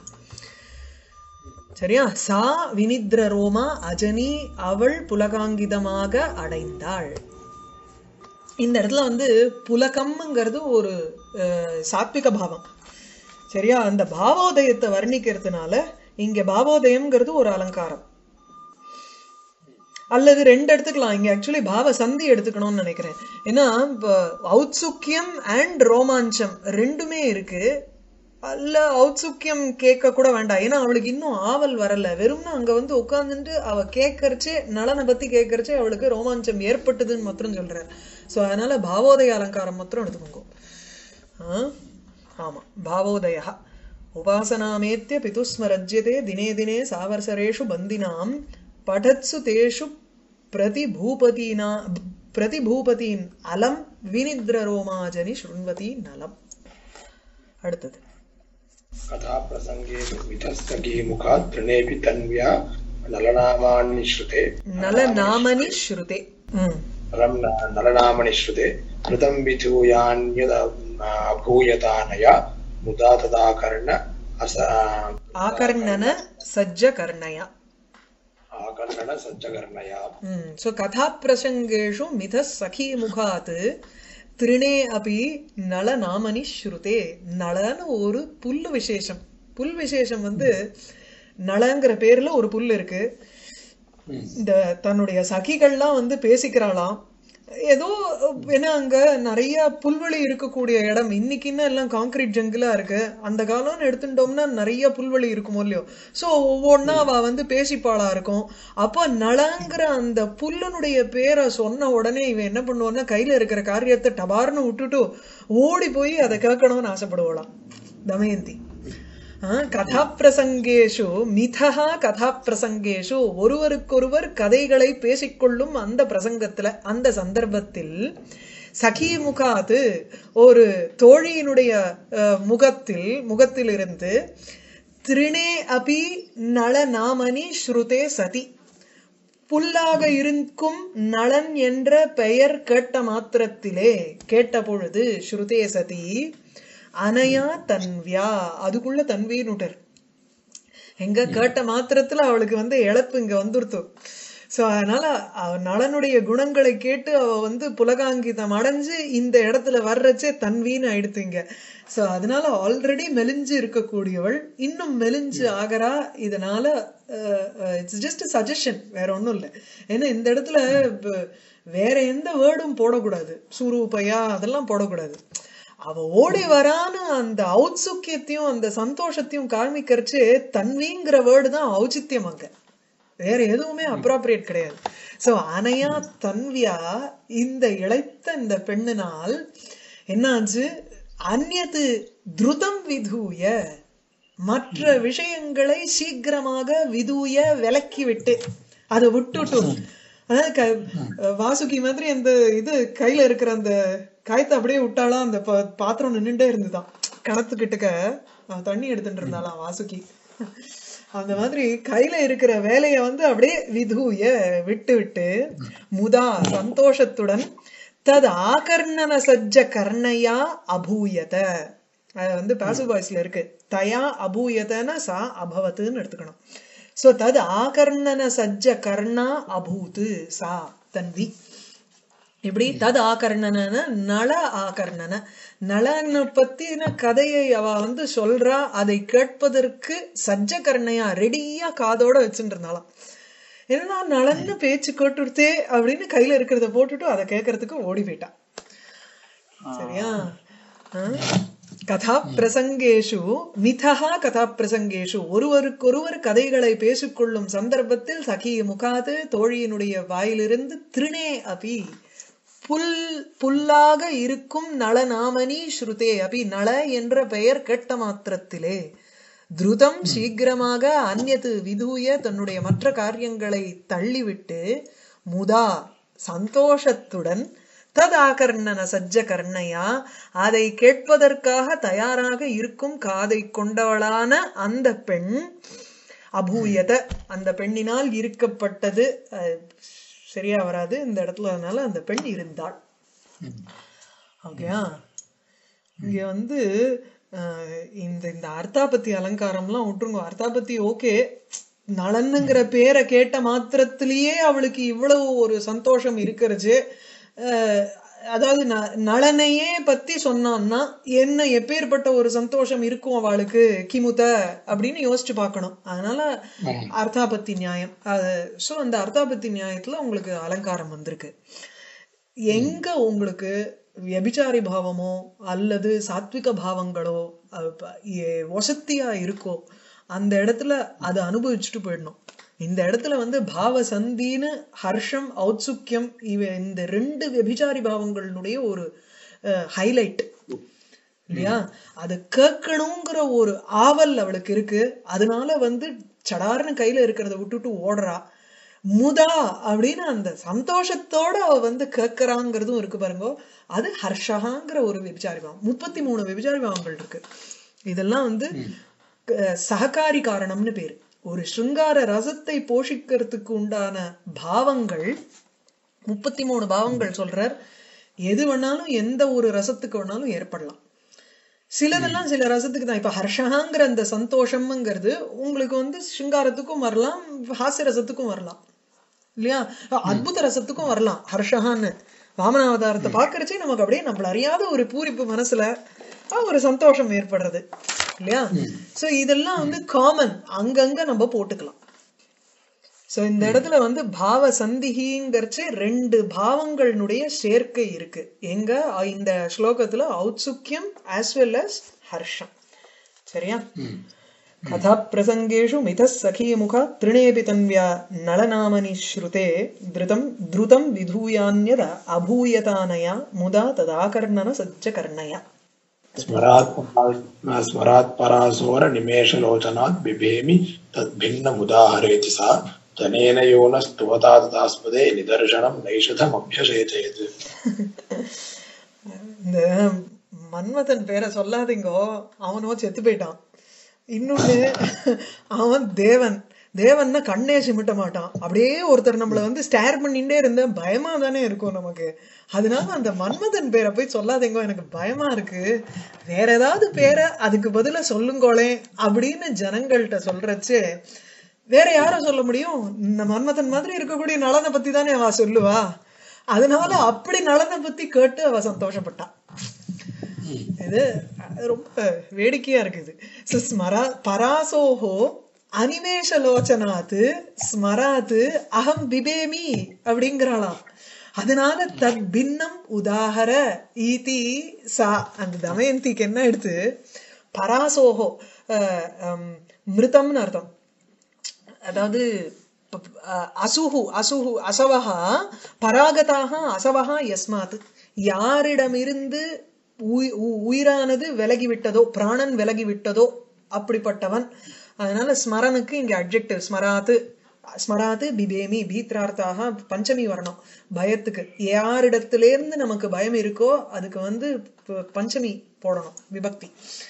சரியா சா வினித்ர ரோமா அஜனி அவள் புலகாங்கிதமாக அடைந்தாள் இந்த இடத்துல வந்து புலகம்ங்கிறது ஒரு அஹ், சாத்விக பாவம் சரியா அந்த பாவோதயத்தை வர்ணிக்கிறதுனால இங்க பாவோதயம்ங்கிறது ஒரு அலங்காரம் அல்லது ரெண்டு எடுத்துக்கலாம் இங்க ஆக்சுவலி பாவ சந்தி எடுத்துக்கணும்னு நினைக்கிறேன் ஏன்னா இப்ப ஔத்சுக்கியம் அண்ட் ரோமாஞ்சம் ரெண்டுமே இருக்கு அல்ல ஔத்சுக்கியம் கேட்க கூட வேண்டாம் ஏன்னா அவளுக்கு இன்னும் ஆவல் வரல வெறும்னா அங்க வந்து உட்கார்ந்துட்டு அவ கேட்கறச்சே நலனை பத்தி கேட்கறச்சே அவளுக்கு ரோமாஞ்சம் ஏற்பட்டதுன்னு மாத்திரம் சொல்ற சோ அதனால பாவோதய அலங்காரம் மாத்திரம் எடுத்துக்கோங்க ஆ? ஆமா பாவோதய உபாசனாமேத்திய பிதுஸ்மரஜ்யதே தினே தினே சாவர்சரேஷு பந்தினாம் படத்சு தேஷு பிரதிபூபதீனா பிரதிபூபதீன் அலம் வினித்ர ரோமாஜனி ஸ்ருண்வதி நலம் அடுத்தது कथाप्रसङ्गेषु मितस्तकी मुखात् तृणेऽपि तन्व्या नलनामानि श्रुते நல நாமனி ஸ்ருதே ம் नलं नलनामणि श्रुते कृतं विधूयान्यद अभूयतानया मुदा तदाकर्ण अस ஆகர்ணன சஜ்ஜ கர்ணயா आकर्णन सज्जकर्णया ஸோ கதாப்பிரசங்கேஷு மித சகி முகாத் திருணே அபி நல நாமனி ஸ்ருதே நலன்னு ஒரு புல்லு விசேஷம் புல் விசேஷம் வந்து நலங்கிற பேர்ல ஒரு புல் இருக்கு இந்த தன்னுடைய சகிகள்லாம் வந்து பேசிக்கிறாளாம் ஏதோ ஏன்னா அங்க நிறைய புல்வெளி இருக்கக்கூடிய இடம் இன்னைக்குன்னா எல்லாம் காங்கிரீட் ஜங்கிலா இருக்கு அந்த காலம்னு எடுத்துட்டோம்னா நிறைய புல்வெளி இருக்குமோ இல்லையோ சோ ஒவ்வொன்னா அவ வந்து பேசிப்பாளா இருக்கும் அப்போ நலங்கிற அந்த புல்லனுடைய பேரை சொன்ன உடனே இவன் என்ன பண்ணுவான்னா கையில இருக்கிற காரியத்தை டபார்னு விட்டுட்டு ஓடி போய் அதை கேட்கணும்னு ஆசைப்படுவாளாம் தமயந்தி ஆஹ் கதாப்பிரசங்கேஷு மிதஹா கதாப்பிரசங்கேஷு ஒருவருக்கொருவர் கதைகளை பேசிக்கொள்ளும் அந்த பிரசங்கத்துல அந்த சந்தர்ப்பத்தில் சகி முகாது ஒரு தோழியினுடைய அஹ், முகத்தில் முகத்திலிருந்து திருணே அபி நளநாமனி ஸ்ருதே சதி புல்லாக இருக்கும் நளன் என்ற பெயர் கேட்ட மாத்திரத்திலே கேட்ட பொழுது ஸ்ருதே சதி அனயா தன்வியா அதுக்குள்ள தன்வின்னுட்டார் எங்க கேட்ட மாத்திரத்துல அவளுக்கு வந்து இழப்பு இங்க வந்துருத்து சோ அதனால அவ நளனுடைய குணங்களை கேட்டு அவ வந்து புலகாங்கிதம் அடைஞ்சு இந்த இடத்துல வர்றச்சே தன்வின்னு ஆயிடுத்து இங்க சோ அதனால ஆல்ரெடி மெலிஞ்சு இருக்கக்கூடியவள் இன்னும் மெலிஞ்சு ஆகறா இதனால இட்ஸ் ஜஸ்ட் சஜஷன் வேற ஒண்ணும் இல்ல ஏன்னா இந்த இடத்துல இப்ப வேற எந்த வேர்டும் போடக்கூடாது சுரூபையா அதெல்லாம் போடக்கூடாது அவ ஓடி வரான்னு அந்த ஔத்சுக்கியத்தையும் அந்த சந்தோஷத்தையும் காமிக்கிறச்சு தன்விங்கிற வேர்டு தான் ஔச்சித்யம் அங்க வேற எதுவுமே அப்ராப்ரியேட் கிடையாது சோ அனையா தன்வியா இந்த இழைத்த இந்த பெண்ணினால் என்னாச்சு அந்நது துருதம் விதூய மற்ற விஷயங்களை சீக்கிரமாக விதூய விலக்கி விட்டு அதை விட்டுட்டு அதாவது க- வாசுகி மாதிரி அந்த இது கையில இருக்கிற அந்த காயத்தை அப்படியே விட்டாலாம் அந்த பா- பாத்திரம் நின்னுட்டே இருந்துதான் கணத்துக்கிட்டுக்க அவன் தண்ணி எடுத்துட்டு இருந்தாளாம் வாசுகி அந்த மாதிரி கையில இருக்கிற வேலைய வந்து அப்படியே விதூய விட்டு விட்டு முதா சந்தோஷத்துடன் தது ஆகர்ணன சஜ்ஜ கர்ணையா அபூயத அது வந்து பாசிவ் வாய்ஸ்ல இருக்கு தயா அபூயதன சா அபவத்துன்னு எடுத்துக்கணும் சோ தது ஆகர்ணன சஜ்ஜ கர்ணா அபூத்து சா தன்வி இப்படி தது ஆகர்ணன நல ஆகர்ணன நலனை பத்தின கதையை அவ வந்து சொல்றா அதை கேட்பதற்கு சஜ்ஜ கர்ணையா ரெடியா காதோட வச்சுட்டு இருந்தாளாம் என்னன்னா நலன்னு பேச்சு கேட்டுடுத்தே அப்படின்னு கையில இருக்கிறத போட்டுட்டு அதை கேட்கறதுக்கு ஓடி போயிட்டா சரியா ஆ? கதா பிரசங்கேஷு மிதஹா கதா பிரசங்கேஷு ஒருவருக்கொருவர் கதைகளை பேசிக்கொள்ளும் சந்தர்ப்பத்தில் சகி முகாது தோழியினுடைய வாயிலிருந்து திருணே அபி புல் புல்லாக இருக்கும் நளநாமனி ஸ்ருதே அபி நள என்ற பெயர் கேட்ட மாத்திரத்திலே துருதம் சீக்கிரமாக அந்நது விதூய தன்னுடைய மற்ற காரியங்களை தள்ளிவிட்டு முதா சந்தோஷத்துடன் ததாகர்ணன சஜ்ஜ கர்ணையா அதை கேட்பதற்காக தயாராக இருக்கும் காதை கொண்டவளான அந்த பெண் அபூயத அந்த பெண்ணினால் இருக்கப்பட்டது அஹ், சரியா வராது இந்த இடத்துல அதனால அந்த பெண் இருந்தாள் ஓகேயா இங்க வந்து அஹ், இந்த இந்த அர்த்தாபத்தி அலங்காரம்லாம் விட்டுருங்க அர்த்தாபத்தி ஓகே நலனுங்கிற பேரை கேட்ட மாத்திரத்திலேயே அவளுக்கு இவ்வளவு ஒரு சந்தோஷம் இருக்கிறது அஹ், அதாவது ந- நளனையே பத்தி சொன்னான்னா என்ன எப்பேற்பட்ட ஒரு சந்தோஷம் இருக்கும் அவளுக்கு கிமுத அப்படின்னு யோசிச்சு பார்க்கணும் அதனால அர்த்தாபத்தி நியாயம் அது ஸோ அந்த அர்த்தாபத்தி நியாயத்துல உங்களுக்கு அலங்காரம் வந்திருக்கு எங்க உங்களுக்கு வியபிச்சாரி பாவமோ அல்லது சாத்விக பாவங்களோ அஹ் ப- எ- வசத்தியா இருக்கோ அந்த இடத்துல அதை அனுபவிச்சுட்டு போயிடணும் இந்த இடத்துல வந்து பாவ சந்தின்னு ஹர்ஷம் ஔத்சுக்கியம் இவ இந்த ரெண்டு வியபிச்சாரி பாவங்களுடைய ஒரு ஹைலைட் இல்லையா அது கேட்கணுங்கிற ஒரு ஆவல் அவளுக்கு இருக்கு அதனால வந்து சடார்னு கையில இருக்கிறத விட்டுட்டு ஓடுறா முதா அப்படின்னு அந்த சந்தோஷத்தோட அவ வந்து கேட்கறாங்கிறதும் இருக்கு பாருங்க அது ஹர்ஷகாங்கிற ஒரு விபிச்சாரி பாவம் முப்பத்தி மூணு விபிச்சாரி பாவங்கள் இருக்கு இதெல்லாம் வந்து க- சககாரி காரணம்னு பேரு ஒரு சிருங்கார ரசத்தை போஷிக்கிறதுக்கு உண்டான பாவங்கள் முப்பத்தி மூணு பாவங்கள் சொல்றார் எது வேணாலும் எந்த ஒரு ரசத்துக்கு வேணாலும் ஏற்படலாம் சிலதெல்லாம் சில ரசத்துக்கு தான் இப்ப ஹர்ஷகாங்கிற அந்த சந்தோஷம்ங்கிறது உங்களுக்கு வந்து சிங்காரத்துக்கும் வரலாம் ஹாஸ்ய ரசத்துக்கும் வரலாம் இல்லையா அத்புத ரசத்துக்கும் வரலாம் ஹர்ஷகான்னு வாமனாவதாரத்தை பாக்குறச்சே நமக்கு அப்படியே நம்மள அறியாத ஒரு பூரிப்பு மனசுல ஆஹ், ஒரு சந்தோஷம் ஏற்படுறது இல்லையா சோ இதெல்லாம் வந்து காமன் அங்கங்க நம்ம போட்டுக்கலாம் சோ இந்த இடத்துல வந்து பாவ சந்திகிங்கிறச்சு ரெண்டு பாவங்களுடைய சேர்க்கை இருக்கு எங்க அஹ் இந்த ஸ்லோகத்துல ஔத்சுக்கியம் ஆஸ் வெல் அஸ் ஹர்ஷம் சரியா कथा प्रसङ्गेषु मितः सखीमुखा तृणेऽपि तन्व्या नलनामनि श्रुते धृतं द्रुतं विधूयान्यद अभूयतानया मुदा तदाकर्णन सज्जकर्णया स्मरात् परा- स्मरात् परासोर निमेषलोचनात् बिभेमि तद्भिन्नमुदाहरेति सा जनेन यो न स्तुवता तदास्पदे निदर्शनं नैषधमभ्यसेचयत् இந்த மன்மதன் பேரை சொல்லாதீங்கோ அவனோ செத்து போயிட்டான் இன்னொன்னு அவன் தேவன் தேவன்னா கண்ணே சிமிட்ட மாட்டான் அப்படியே ஒருத்தர் நம்மள வந்து ஸ்டேர் பண்ணிட்டே இருந்தா பயமா தானே இருக்கும் நமக்கு அதனால அந்த மன்மதன் பேரை போய் சொல்லாதீங்க எனக்கு பயமா இருக்கு வேற ஏதாவது பேரை அதுக்கு பதிலா சொல்லுங்கோளே அப்படின்னு ஜனங்கள்கிட்ட சொல்றச்சு வேற யார சொல்ல முடியும் இந்த மன்மதன் மாதிரி இருக்கக்கூடிய நலனை பத்தி தானே அவ சொல்லுவா அதனால அப்படி நலனை பத்தி கேட்டு அவ சந்தோஷப்பட்டா இது அஹ், ரொம்ப வேடிக்கையா இருக்குது So, ஸ்மரா பராசோஹோ அனிமேஷலோச்சனாத்து ஸ்மராத்து அகம் பிபேமி அப்படிங்கிறாளாம் அதனால தத் பின்னம் உதாகர ஈதி சா அந்த தமயந்திக்கு என்ன எடுத்து பராசோஹோ அஹ், ஹம், மிருதம்னு அர்த்தம் அதாவது ப- ப- அஹ் அசுஹு அசுஹு அசவஹா பராகதாக அசவஹா யஸ்மாத் யாரிடமிருந்து உயி- உ- உயிரானது விலகி விட்டதோ பிராணன் விலகி விட்டதோ அப்படிப்பட்டவன் அதனால ஸ்மரனுக்கு இங்க அட்ஜெக்டிவ் ஸ்மராத்து ஸ்மராத்து பிபேமி பீத்ரார்த்தாக பஞ்சமி வரணும் பயத்துக்கு யாரிடத்திலேருந்து நமக்கு பயம் இருக்கோ அதுக்கு வந்து ப- பஞ்சமி போடணும் விபக்தி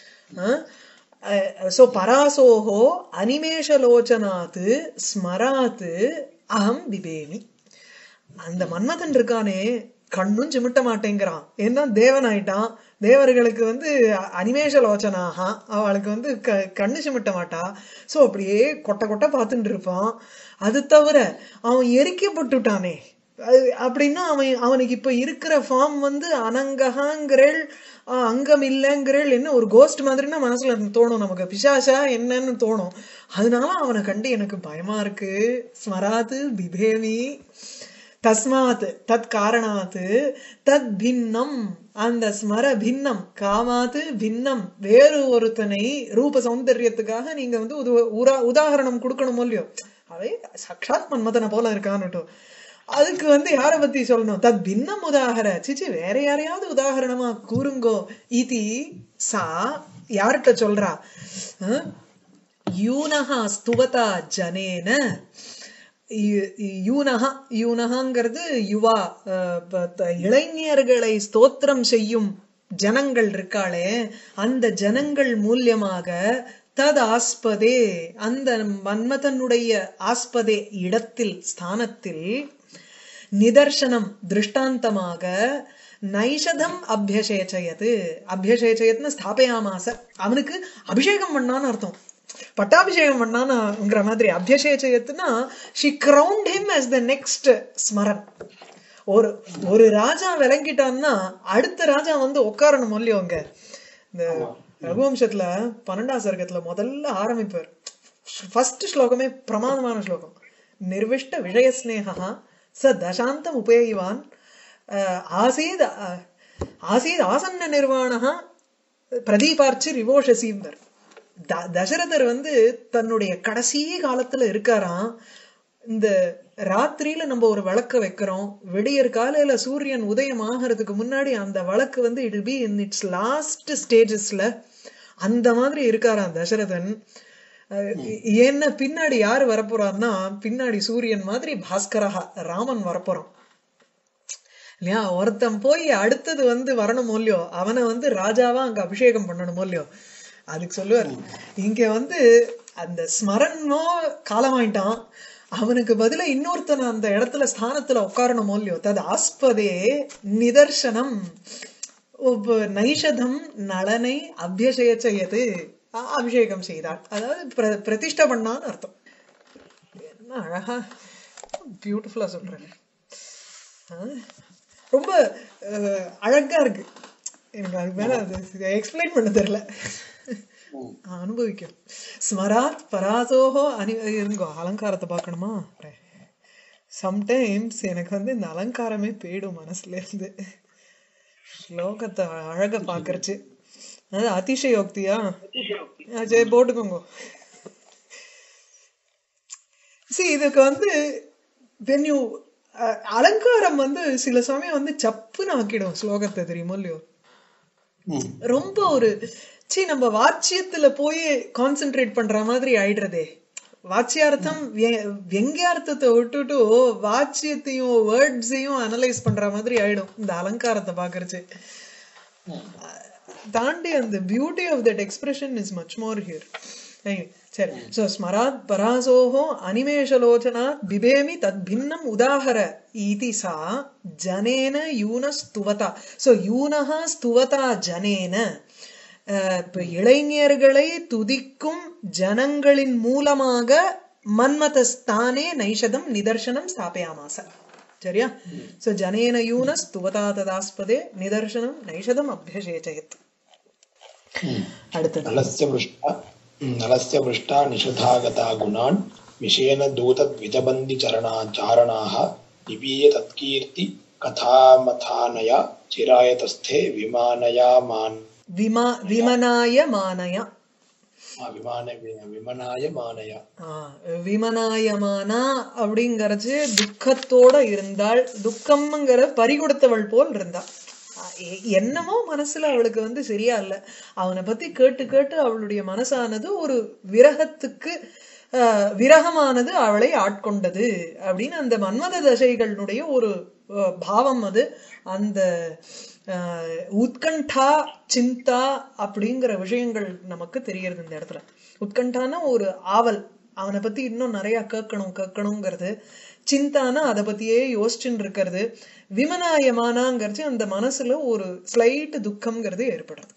சோ பராசோஹோ அனிமேஷலோச்சனாத்து ஸ்மராத்து அகம் பிபேமி அந்த மன்மதன் இருக்கானே கண்ணும் சிமிட்ட மாட்டேங்கிறான் ஏன்னா தேவன் ஆயிட்டான் தேவர்களுக்கு வந்து அ- அனிமேஷ லோச்சனாக அவளுக்கு வந்து க கண்ணு சிமிட்ட மாட்டா சோ அப்படியே கொட்டை கொட்டை பார்த்துட்டு இருப்பான் அது தவிர அவன் எரிக்கப்பட்டுட்டானே அது அப்படின்னா அவன் அவனுக்கு இப்ப இருக்கிற ஃபார்ம் வந்து அனங்ககாங்கிறள் ஆஹ், அங்கம் இல்லைங்கிறள் என்ன ஒரு கோஸ்ட் மாதிரின்னா மனசுல தோணும் நமக்கு பிசாசா என்னன்னு தோணும் அதனால அவனை கண்டு எனக்கு பயமா இருக்கு ஸ்மராது பிபேமி தஸ்மாத் தத் காரணாத் தத் பின்னம் அந்த ஸ்மர பின்னம் காமாத்து பின்னம் வேறு ஒருத்தனை ரூப சௌந்தரியத்துக்காக நீங்க வந்து உது- உரா- உதாகரணம் கொடுக்கணும் இல்லையோ அவை சாட்சாத் மன்மதனை போல இருக்கான்னுட்டும் அதுக்கு வந்து யார பத்தி சொல்லணும் தத் பின்னம் உதாகர சிச்சி வேற யாரையாவது உதாகரணமா கூறுங்கோ இதி சா யார்கிட்ட சொல்றா அஹ்? யூனஹா ஸ்துவதா ஜனேன யு- யூனஹா யூனஹாங்கிறது யுவா அஹ், ப- த- இளைஞர்களை ஸ்தோத்திரம் செய்யும் ஜனங்கள் இருக்காளே அந்த ஜனங்கள் மூலியமாக தத் ஆஸ்பதே அந்த மன்மதனுடைய ஆஸ்பதே இடத்தில் ஸ்தானத்தில் நிதர்சனம் திருஷ்டாந்தமாக நைஷதம் அபியசேச்சயது அபியசேச்சயத்னு ஸ்தாபயாமாச அவனுக்கு அபிஷேகம் பண்ணான்னு அர்த்தம் பட்டாபிஷேகம் பண்ணான்னுங்கிற மாதிரி அபியசேச்சயத்துனா she crowned him as the next ஸ்மரன் ஒரு ஒரு ராஜா விளங்கிட்டான்னா அடுத்த ராஜா வந்து உட்காரணும் இல்லையோ அங்க இந்த ரகுவம்சத்துல பன்னெண்டாம் சர்க்கத்துல முதல்ல ஆரம்பிப்பார் ஃபர்ஸ்ட் ஸ்லோகமே பிரமாதமான ஸ்லோகம் நிர்விஷ்ட விஷயஸ்னேகா ச தசாந்தம் உபேயிவான் அஹ், ஆசீத் அஹ், ஆசீத் ஆசன்ன நிர்வாணா பிரதீபார்ச்சி ரிவோஷசீம்பர் த தசரதர் வந்து தன்னுடைய கடைசி காலத்துல இருக்காராம் இந்த ராத்திரியில நம்ம ஒரு விளக்க வைக்கிறோம் விடியற் காலையில சூரியன் உதயம் ஆகிறதுக்கு முன்னாடி அந்த விளக்கு வந்து it be in its last ஸ்டேஜஸ்ல அந்த மாதிரி இருக்காராம் தசரதன் அஹ் ஏன்னா பின்னாடி யாரு வரப்போறாருன்னா பின்னாடி சூரியன் மாதிரி பாஸ்கரஹா ராமன் வரப்போறான் இல்லையா ஒருத்தன் போய் அடுத்தது வந்து வரணும் இல்லையோ அவனை வந்து ராஜாவா அங்க அபிஷேகம் பண்ணணும் இல்லையோ அதுக்கு சொல்லுவார் இங்க வந்து அந்த ஸ்மரனோ காலமாயிட்டான் அவனுக்கு பதிலா இன்னொருத்தன் அந்த இடத்துல ஸ்தானத்துல உட்காரணும் இல்லையோ தது ஆஸ்பதே நிதர்சனம் ஒவ்வ- நைஷதம் நலனை அபியசேச்சயது அ- அபிஷேகம் செய்தாள் அதாவது பிர- பிரதிஷ்டை பண்ணான்னு அர்த்தம் என்ன அழகா பியூட்டிஃபுல்லா சொல்றேன் ஆ? ரொம்ப அஹ், அழகா இருக்கு எனக்கு அது மேல அது எக்ஸ்பிளைன் பண்ண தெரியல அனுபவிக்கும் ஸ்மராத் பராசோஹோ அனி இருங்கோ அலங்காரத்தை பார்க்கணுமா சம்டைம்ஸ் எனக்கு வந்து இந்த அலங்காரமே போயிடும் மனசுல இருந்து ஸ்லோகத்தை அழக பாக்குறச்சு அது அதிசயோக்தியா அதிசயோக்தி ஆ, சரி போட்டுக்கோங்க சி இதுக்கு வந்து when you அஹ், அலங்காரம் வந்து சில சமயம் வந்து சப்புன்னு ஆக்கிடும் ஸ்லோகத்தை தெரியுமோ இல்லையோ ரொம்ப ஒரு சீ நம்ம வாச்சியத்துல போய் கான்சென்ட்ரேட் பண்ற மாதிரி ஆயிடுறதே வாச்சியார்த்தம் விய- வியங்கியார்த்தத்தை விட்டுட்டு வாச்சியத்தையும் வேர்ட்ஸையும் அனலைஸ் பண்ற மாதிரி ஆயிடும் இந்த அலங்காரத்தை பாக்குறச்சு தாண்டி அந்த beauty of that expression is much more here சரி சோ ஸ்மராத் பராசோஹோ அனிமேஷலோச்சனாத் பிபேமி தத் பின்னம் உதாஹர இதி சா ஜனேன யூன ஸ்துவதா சோ யூனஹா ஸ்துவதா ஜனேன அஹ், இப்ப இளைஞர்களை துதிக்கும் ஜனங்களின் மூலமாக மன்மதஸ்தானே நைஷதம் நிதர்சனம் ஸ்தாபயாமாச சரியா சோ ஜனேன யூன ஸ்துவதா ததாஸ்பதே நிதர்சனம் நைஷதம் அபியசேச்சயத் அடுத்தது नलस्य पृष्ठा नलस्य पृष्ठा निषधागता गुणान् विषयेन दूतद्विजबन्दिचरणा चारणाः निपीय तत्कीर्ति कथामथानया चिरायतस्थे विमानयामान விமா விமனாய மானயா विमान विमनाय मानया ஆ, விமனாயமானா அப்படிங்கறது துக்கத்தோட இருந்தாள் துக்கம்ங்கிற பறிகொடுத்தவள் போல் இருந்தா ஆ, எ- என்னமோ மனசுல அவளுக்கு வந்து சரியா இல்ல அவனை பத்தி கேட்டு கேட்டு அவளுடைய மனசானது ஒரு விரகத்துக்கு ஆ, விரகமானது அவளை ஆட்கொண்டது அப்படின்னு அந்த மன்மத தசைகளுடைய ஒரு ஆ, பாவம் அது அந்த ஆ, உத்கண்டா சிந்தா அப்படிங்கிற விஷயங்கள் நமக்கு தெரியறது இந்த இடத்துல உத்கண்டான ஒரு ஆவல் அவனை பத்தி இன்னும் நிறைய கேட்கணும் கேட்கணுங்கிறது சிந்தானா அதை பத்தியே யோசிச்சுன்னு இருக்கிறது விமனாயமானாங்கிறது அந்த மனசுல ஒரு ஸ்லைட் துக்கம்ங்கிறது ஏற்படுறது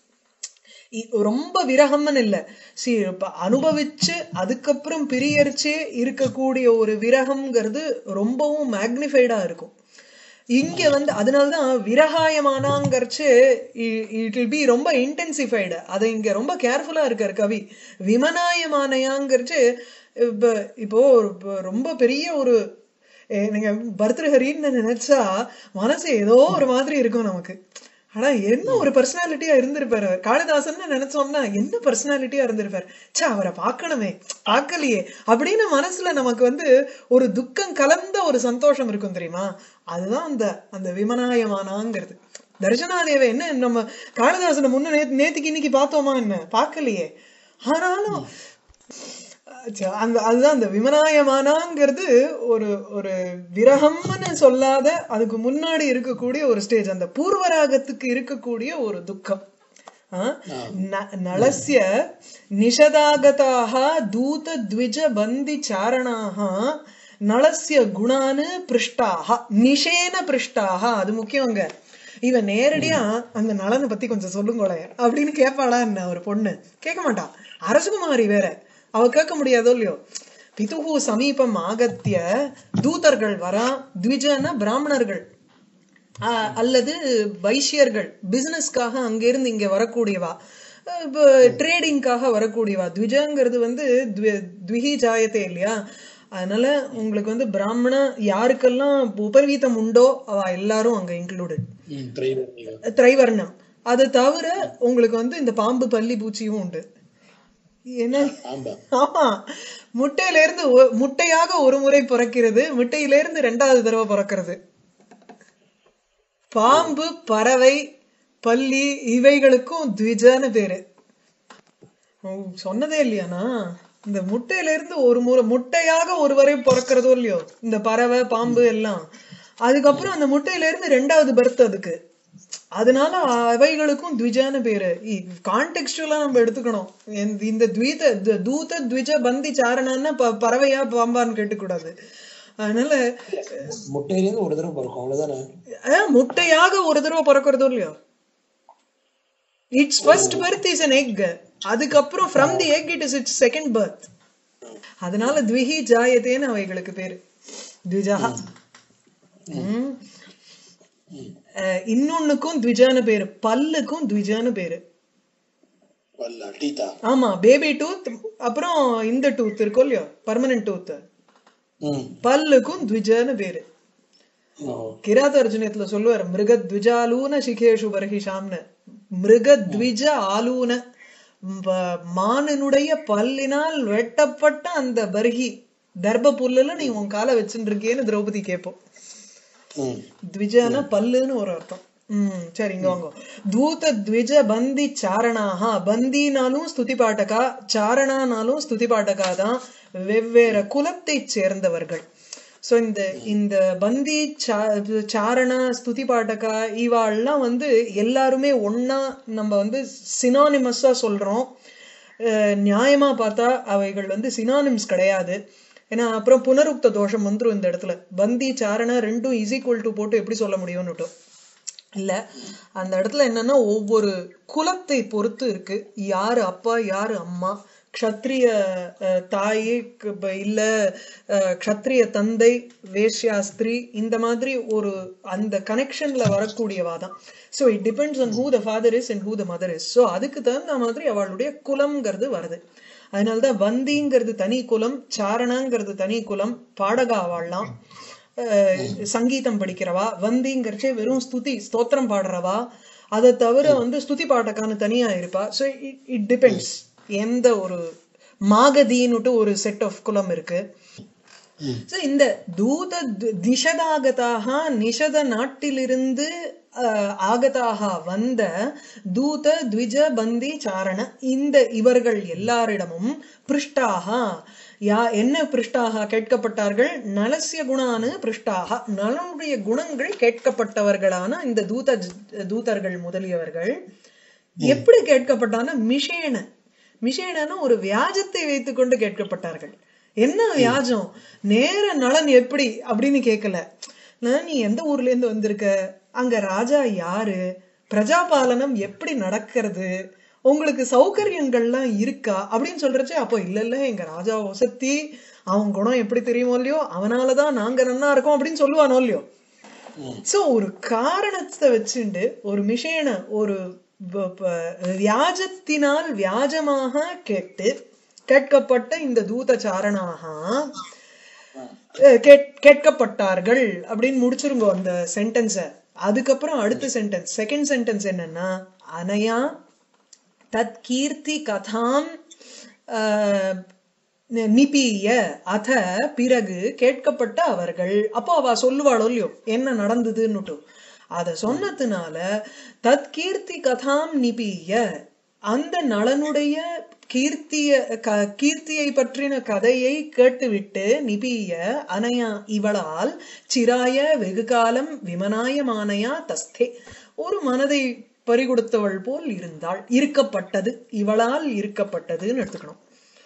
இ- ரொம்ப விரகம்னு இல்ல சி இப்ப அனுபவிச்சு அதுக்கப்புறம் பிரியரிச்சே இருக்கக்கூடிய ஒரு விரகம்ங்கிறது ரொம்பவும் மேக்னிஃபைடா இருக்கும் இங்க வந்து அதனாலதான் விரகாயமானாங்கிறச்சு இட் வில் பி ரொம்ப இன்டென்சிஃபைடு அதை இங்க ரொம்ப கேர்ஃபுல்லா இருக்காரு கவி விமனாயமானையாங்கிறச்சு இப்ப இப்போ ஒரு- இப்ப ரொம்ப பெரிய ஒரு ஏ, நீங்க பர்தஹரின்னு நினைச்சா மனசு ஏதோ ஒரு மாதிரி இருக்கும் நமக்கு ஆனா என்ன ஒரு பர்சனாலிட்டியா இருந்திருப்பாரு அவர். காளிதாசன் நினைச்சோம்னா என்ன பர்சனாலிட்டியா இருந்திருப்பாரு ச்சே அவரை பார்க்கணுமே பார்க்கலையே அப்படின்னு மனசுல நமக்கு வந்து ஒரு துக்கம் கலந்த ஒரு சந்தோஷம் இருக்கும் தெரியுமா அதுதான் அந்த அந்த விமனாயமானாங்கிறது தர்ஷனாதேவ என்ன நம்ம காளிதாசனை முன்ன நேத்து நேத்துக்கு இன்னைக்கு பார்த்தோமா என்ன பார்க்கலையே ஆனாலும் அச்சா, அந்த அதுதான் அந்த விமனாயமானாங்கிறது ஒரு ஒரு விரகம்னு சொல்லாத அதுக்கு முன்னாடி இருக்கக்கூடிய ஒரு ஸ்டேஜ் அந்த பூர்வராகத்துக்கு இருக்கக்கூடிய ஒரு துக்கம் ஆ? ந- நளஸ்ய நிஷதாகதாக தூத த்விஜ பந்தி சாரணாக நளஸ்ய குணானு பிருஷ்டாக நிஷேன பிருஷ்டாக அது முக்கியங்க இவன் நேரடியா அந்த நலனை பத்தி கொஞ்சம் சொல்லுங்களேன் அப்படின்னு கேட்பாளா என்ன ஒரு பொண்ணு கேட்க மாட்டா அரசகுமாரி வேற அவ கேட்க முடியாதோ இல்லையோ பிதுகு சமீபம் ஆகத்திய தூதர்கள் வரா த்விஜன பிராமணர்கள் ஆஹ் அல்லது வைஷ்யர்கள் பிசினஸ்க்காக அங்கிருந்து இங்க வரக்கூடியவா ட்ரேடிங்காக வரக்கூடியவா த்விஜங்கிறது வந்து த்வி- த்விஹி ஜாயத்தே இல்லையா அதனால உங்களுக்கு வந்து பிராமண யாருக்கெல்லாம் உபவீதம் உண்டோ அவ எல்லாரும் அங்க இன்க்ளூடட் त्रैवर्णिक திரைவர்ணம் அது தவிர உங்களுக்கு வந்து இந்த பாம்பு பல்லி பூச்சியும் உண்டு என்ன ஆமா ஆமா முட்டையில இருந்து ஒ- முட்டையாக ஒரு முறை பிறக்கிறது முட்டையில இருந்து ரெண்டாவது தடவை பிறக்கிறது பாம்பு பறவை பல்லி இவைகளுக்கும் த்விஜன்னு பேரு ஓ, சொன்னதே இல்லையானா இந்த முட்டையில இருந்து ஒரு முறை முட்டையாக ஒரு வரை பிறக்கிறதோ இல்லையோ இந்த பறவை பாம்பு எல்லாம் அதுக்கப்புறம் அந்த முட்டையில இருந்து ரெண்டாவது பர்த் அதுக்கு அதனால அவைகளுக்கும் த்விஜான்னு பேரு கான்டெக்சுவலா நம்ம எடுத்துக்கணும் இந்த- இந்த த்வீத த- தூத த்விஜ பந்தி சாரணன்னா ப- பறவையா பாம்பான்னு கேட்டுக்கூடாது அதனால முட்டையிலேருந்து ஒரு தடவை பிறக்கும் அவ்வளவுதானே அஹ், முட்டையாக ஒரு தடவை பிறக்கிறதோ இல்லையோ it's first birth is an egg அதுக்கப்புறம் from the egg it is it's second birth அதனால த்விஹி ஜாயத்தேன்னு அவைகளுக்கு பேரு த்விஜா ம். அஹ், இன்னொன்னுக்கும் த்விஜான்னு பேரு பல்லுக்கும் த்விஜான்னு பேரு வல்ல டீதா ஆமா பேபி டூத் அப்புறம் இந்த டூத் இருக்கும் இல்லையோ பர்மனன்ட் டூத் ம் பல்லுக்கும் த்விஜன்னு பேரு ஓ கிராத அர்ஜுனத்துல சொல்லுவார் மிருகத்விஜாலூன சிகேஷு பர்ஹிஷாம்னு மிருகத்விஜ ஆலூன வ- மானினுடைய பல்லினால் வெட்டப்பட்ட அந்த பர்ஹி தர்ப புல்லுல நீ உன் காலை வச்சுட்டு இருக்கேன்னு திரௌபதி கேட்போம் ம் த்விஜன பல்லுன்னு ஒரு அர்த்தம் ம் சரி இங்க வாங்க தூத த்விஜ பந்தி சாரணாக பந்தினாலும் ஸ்துதி பாட்டகா சாரணானாலும் ஸ்துதி பாட்டகா தான் வெவ்வேறு குலத்தை சேர்ந்தவர்கள் சோ இந்த இந்த பந்தி சா- சாரண ஸ்துதி பாட்டகா இவாள்லாம் வந்து எல்லாருமே ஒண்ணா நம்ம வந்து சினானிமஸா சொல்றோம் அஹ் நியாயமா பார்த்தா அவைகள் வந்து சினானிம்ஸ் கிடையாது ஏன்னா அப்புறம் புனருக்த தோஷம் வந்துரும் இந்த இடத்துல பந்தி சாரண ரெண்டும் இஸ் ஈக்குவல் டு போட்டு எப்படி சொல்ல முடியும்னுட்டு இல்ல அந்த இடத்துல என்னன்னா ஒவ்வொரு குலத்தை பொறுத்து இருக்கு யாரு அப்பா யாரு அம்மா க்ஷத்ரிய அஹ், தாய் க- ப- இல்ல அஹ், க்ஷத்ரிய தந்தை வேஷ்யாஸ்திரி இந்த மாதிரி ஒரு அந்த கனெக்ஷன்ல வரக்கூடியவாதான் so it depends on who the father is and who the mother is so அதுக்கு தகுந்த மாதிரி அவளுடைய குலம்ங்கிறது வருது அதனாலதான் வந்திங்கிறது தனி குலம் சாரணங்கிறது தனி குலம் பாடகா வாழலாம் அஹ் சங்கீதம் படிக்கிறவா வந்திங்கிறச்சே வெறும் ஸ்துதி ஸ்தோத்திரம் பாடுறவா அதை தவிர வந்து ஸ்துதி பாட்டக்கான தனியா இருப்பா ஸோ இட் டிபெண்ட்ஸ் எந்த ஒரு மாகதின்னுட்டு ஒரு செட் ஆஃப் குலம் இருக்கு So, இந்த தூத தி- நிஷதாகதாக நிஷத நாட்டிலிருந்து அஹ், ஆகதாக வந்த தூத த்விஜ பந்தி சாரண இந்த இவர்கள் எல்லாரிடமும் பிருஷ்டாக யா என்ன பிருஷ்டாக கேட்கப்பட்டார்கள் நலசிய குணானு பிருஷ்டாக நலனுடைய குணங்கள் கேட்கப்பட்டவர்களான இந்த தூத தூதர்கள் முதலியவர்கள் எப்படி கேட்கப்பட்டான மிஷேன மிஷேனன்னு ஒரு வியாஜத்தை வைத்துக்கொண்டு கேட்கப்பட்டார்கள் என்ன வியாஜம் நேர நலன் எப்படி அப்படின்னு கேட்கல நான் நீ எந்த ஊர்ல இருந்து வந்திருக்க அங்க ராஜா யாரு பிரஜாபாலனம் எப்படி நடக்கிறது உங்களுக்கு சௌகரியங்கள்லாம் இருக்கா அப்படின்னு சொல்றச்சே அப்போ இல்ல இல்ல எங்க ராஜா ஒசத்தி அவன் குணம் எப்படி தெரியுமோ இல்லையோ அவனாலதான் நாங்க நன்னா இருக்கோம் அப்படின்னு சொல்லுவானோ இல்லையோ சோ ஒரு காரணத்தை வச்சுண்டு ஒரு மிஷேன ஒரு வ- ப- வியாஜத்தினால் வியாஜமாக கேட்டு கேட்கப்பட்ட இந்த தூத சாரணாக அஹ், கேட்- கேட்கப்பட்டார்கள் அப்படின்னு முடிச்சிருங்க அந்த சென்டென்ஸ அதுக்கப்புறம் அடுத்த சென்டென்ஸ் செகண்ட் சென்டென்ஸ் என்னன்னா அனயா தத் கீர்த்தி கதாம் ஆஹ், நிபீய அத பிறகு கேட்கப்பட்ட அவர்கள் அப்போ அவ சொல்லுவாளோ இல்லையோ என்ன நடந்ததுன்னுட்டு அத சொன்னதுனால தத் கீர்த்தி கதாம் நிபீய அந்த நலனுடைய கீர்த்திய க- கீர்த்தியை பற்றின கதையை கேட்டுவிட்டு நிபீய அனயா இவளால் சிராய வெகுகாலம் விமனாயமானயா தஸ்தே ஒரு மனதை பறிகொடுத்தவள் போல் இருந்தாள் இருக்கப்பட்டது இவளால் இருக்கப்பட்டதுன்னு எடுத்துக்கணும்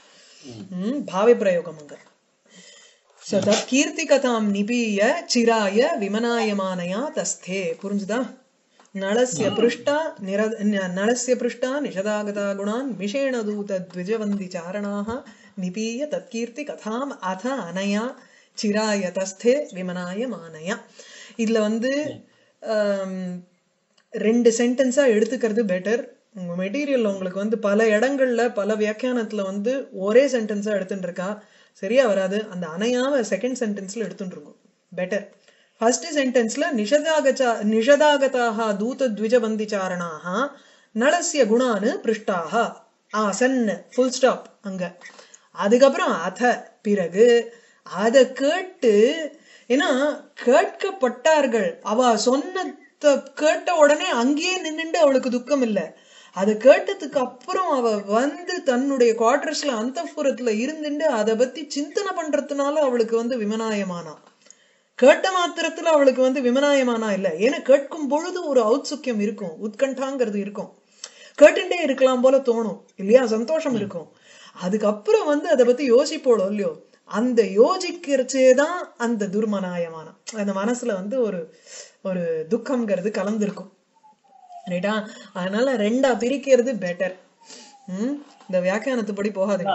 ம், பாவை பிரயோகம் அங்க So, தத் கீர்த்தி கதாம் நிபீய சிராய விமனாயமானயா தஸ்தே புரிஞ்சுதா நளஸ்ய பிருஷ்டா நிர ந- நளஸ்ய பிருஷ்டா நிஷதாகதா குணான் விஷேண தூத த்விஜவந்தி சாரணாக நிபீய தத்கீர்த்தி கதாம் அத அனயா சிராய தஸ்தே விமனாயமானயா இதுல வந்து ஆம், ரெண்டு சென்டென்ஸா எடுத்துக்கிறது பெட்டர் உங்க மெட்டீரியல்ல உங்களுக்கு வந்து பல இடங்கள்ல பல வியாக்கியானத்துல வந்து ஒரே சென்டென்ஸா எடுத்துட்டு இருக்கா சரியா வராது அந்த அணையாவ செகண்ட் சென்டென்ஸ்ல எடுத்துட்டு இருக்கும் பெட்டர் ஃபர்ஸ்ட் சென்டென்ஸ்ல நிஷதாகச்சா நிஷதாகதாக தூத த்விஜபந்தி சாரணாக நலசிய குணானு பிருஷ்டாக ஆசன் ஃபுல் ஸ்டாப் அங்க அதுக்கப்புறம் அத பிறகு அத கேட்டு ஏன்னா கேட்கப்பட்டார்கள் அவ சொன்னத கேட்ட உடனே அங்கேயே நின்னுண்டு அவளுக்கு துக்கம் இல்ல அதை கேட்டதுக்கு அப்புறம் அவ வந்து தன்னுடைய குவார்டர்ஸ்ல அந்தப்புறத்துல இருந்துட்டு அதை பத்தி சிந்தனை பண்றதுனால அவளுக்கு வந்து விமனாயமானா கேட்ட மாத்திரத்துல அவளுக்கு வந்து விமனாயமானா இல்ல ஏன்னா கேட்கும் பொழுது ஒரு ஔத்சுக்கியம் இருக்கும் உத்கண்டாங்கிறது இருக்கும் கேட்டுட்டே இருக்கலாம் போல தோணும் இல்லையா சந்தோஷம் இருக்கும் அதுக்கப்புறம் வந்து அதை பத்தி யோசிப்போளோ இல்லையோ அந்த யோசிக்கிறச்சே தான் அந்த துர்மனாயமானம் அந்த மனசுல வந்து ஒரு ஒரு துக்கம்ங்கிறது கலந்திருக்கும் ரைட்டா அதனால ரெண்டா பிரிக்கிறது பெட்டர் ம் இந்த வியாக்கியானத்துப்படி போகாதீங்க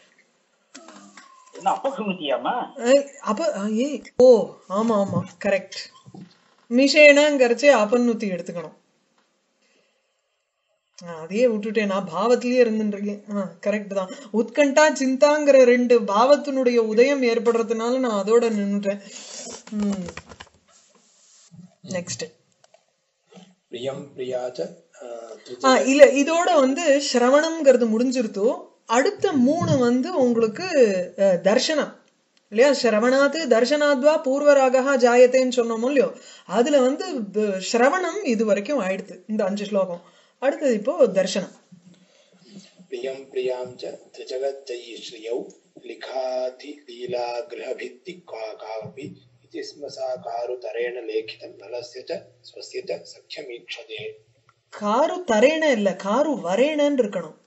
என்ன அப்பகுமதியாமா ஐ, அப்ப ஆ, ஏ ஓ ஆமா ஆமா கரெக்ட் மிஷேனங்கிறச்சே அப்பன்னுத்தி எடுத்துக்கணும் ஆஹ் அதையே விட்டுட்டேன் நான் பாவத்திலேயே இருந்துட்டு இருக்கேன் கரெக்ட் தான் உத்கண்டா சிந்தாங்கிற ரெண்டு பாவத்தினுடைய உதயம் ஏற்படுறதுனால நான் அதோட நின்னுட்டேன் ம் நெக்ஸ்ட் प्रियं प्रिया च अ, ஆ இல்ல இதோட வந்து சிரவணம்ங்கிறது முடிஞ்சிருத்தோ அடுத்த மூணு வந்து உங்களுக்கு அஹ், தர்சனம் இல்லையா சிரவணாத்து தர்சனாத்வா பூர்வராகா ஜாயத்தேன்னு சொன்னோமோ இல்லையோ அதுல வந்து ப- சிரவணம் இது வரைக்கும் ஆயிடுது இந்த அஞ்சு ஸ்லோகம் அடுத்தது இப்போ தர்சனம் प्रियं प्रियां च त्रिजगज्जयी श्रियौ लिखातिलीलागृहभित्ति का कावपि इति स्म सा कारुतरेण लेखितं नलस्य च स्वस्य च सख्यमीक्षते காரு தரேன இல்ல காரு வரேனன்னு இருக்கணும்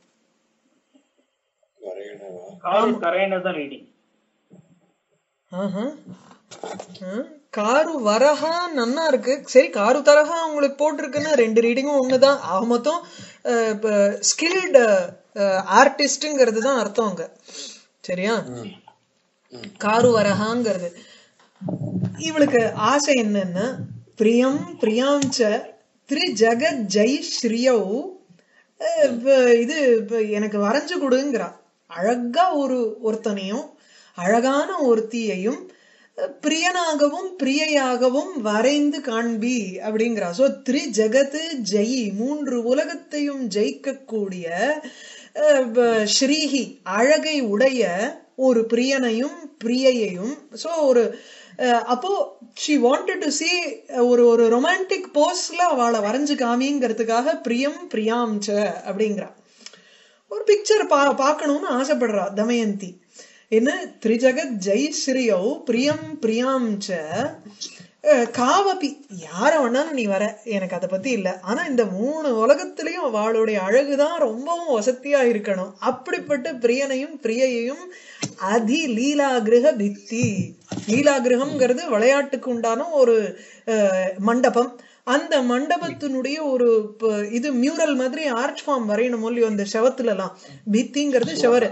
वरेण वा காரு கரைன்னு தான் ரீடிங் ஆஹா. ஆ, காரு வரஹா நன்னா இருக்கு சரி காரு தரஹா உங்களுக்கு போட்டிருக்குன்னா ரெண்டு ரீடிங்கும் ஒண்ணுதான் ஆக மொத்தம் ஸ்கில்டு ஆர்டிஸ்ட்ங்கிறது தான் அர்த்தம் அங்க சரியா காரு வரஹாங்கிறது இவளுக்கு ஆசை என்னன்னா பிரியம் பிரியாஞ்ச திரு ஜெகத் ஜெய் ஸ்ரீயௌ அஹ் இப்ப இது இப்ப எனக்கு வரைஞ்சு கொடுங்கிறா அழகா ஒரு ஒருத்தனையும் அழகான ஒருத்தியையும் அஹ் பிரியனாகவும் பிரியையாகவும் வரைந்து காண்பி அப்படிங்கிறா சோ த்ரி ஜெகத்து ஜெயி மூன்று உலகத்தையும் ஜெயிக்கக்கூடிய அஹ் ப- ஸ்ரீஹி அழகை உடைய ஒரு பிரியனையும் பிரியையையும் சோ ஒரு அஹ் அப்போ ஷி வாண்டட் டு see ஒரு ஒரு ரொமான்டிக் போஸ்ட்ல அவளை வரைஞ்சு காமிங்கிறதுக்காக பிரியம் பிரியாம் ச அப்படிங்கிறா ஒரு பிக்சர் பா பார்க்கணும்னு ஆசைப்படுறா தமயந்தி என்ன திரிஜகத் ஜெய் ஸ்ரீயோ பிரியம் பிரியாம் ச அஹ் காவபி யார வேணாலும் நீ வர எனக்கு அதை பத்தி இல்ல ஆனா இந்த மூணு உலகத்திலயும் அவளுடைய அழகுதான் ரொம்பவும் வசதியா இருக்கணும் அப்படிப்பட்ட பிரியனையும் பிரியையும் அதி லீலாகிருக பித்தி லீலாகிருகம்ங்கிறது விளையாட்டுக்கு உண்டான ஒரு அஹ், மண்டபம் அந்த மண்டபத்தினுடைய ஒரு ப- இது மியூரல் மாதிரி ஆர்ச் ஃபார்ம் வரையணும் இல்லையோ அந்த செவத்துல எல்லாம் பித்திங்கிறது செவரு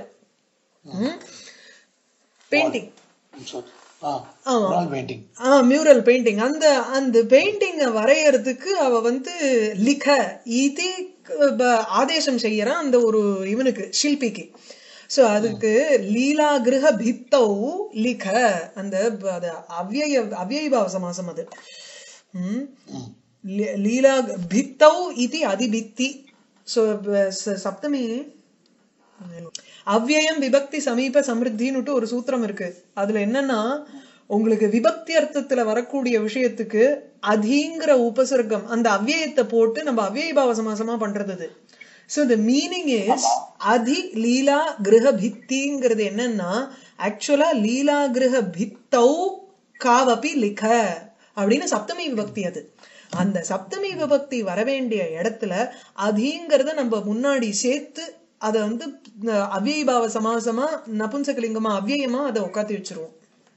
பெயிண்டிங் ஆமா पेण्टिङ्ग् ஆ மியூரல் பெயிண்டிங் அந்த அந்த பெயிண்டிங்க வரையறதுக்கு அவ வந்து லிக ஈதி ப- ஆதேசம் செய்யறா அந்த ஒரு இவனுக்கு ஷில்பிக்கு சோ அதுக்கு லீலா கிரக பித்தௌ லிக அந்த ப- அது அவ்யய அவ்யயபாவ சமாசம் அது ம். லீ- லீலா பித்தௌ இது அதிபித்தி சோ ப- ச- சப்தமி அவ்யயம் விபக்தி சமீப சமிருத்தின்னுட்டு ஒரு சூத்திரம் இருக்கு அதுல என்னன்னா உங்களுக்கு விபக்தி அர்த்தத்துல வரக்கூடிய விஷயத்துக்கு அதிங்கிற உபசர்க்கம் அந்த அவ்யயத்தை போட்டு நம்ம அவ்யயபாவ சமாசமா பண்றது அது சோ த மீனிங் இஸ் அதி லீலா கிரக பித்திங்கிறது என்னன்னா ஆக்சுவலா லீலா கிரக பித்தௌ காவபி லிக அப்படின்னு சப்தமி விபக்தி அது அந்த சப்தமி விபக்தி வர வேண்டிய இடத்துல அதிங்கிறத நம்ம முன்னாடி சேர்த்து அதை வந்து அஹ், அவ்யயபாவ சமாசமா நபும்சகலிங்கமா அவ்யயமா அதை உட்காத்தி வச்சிருவோம்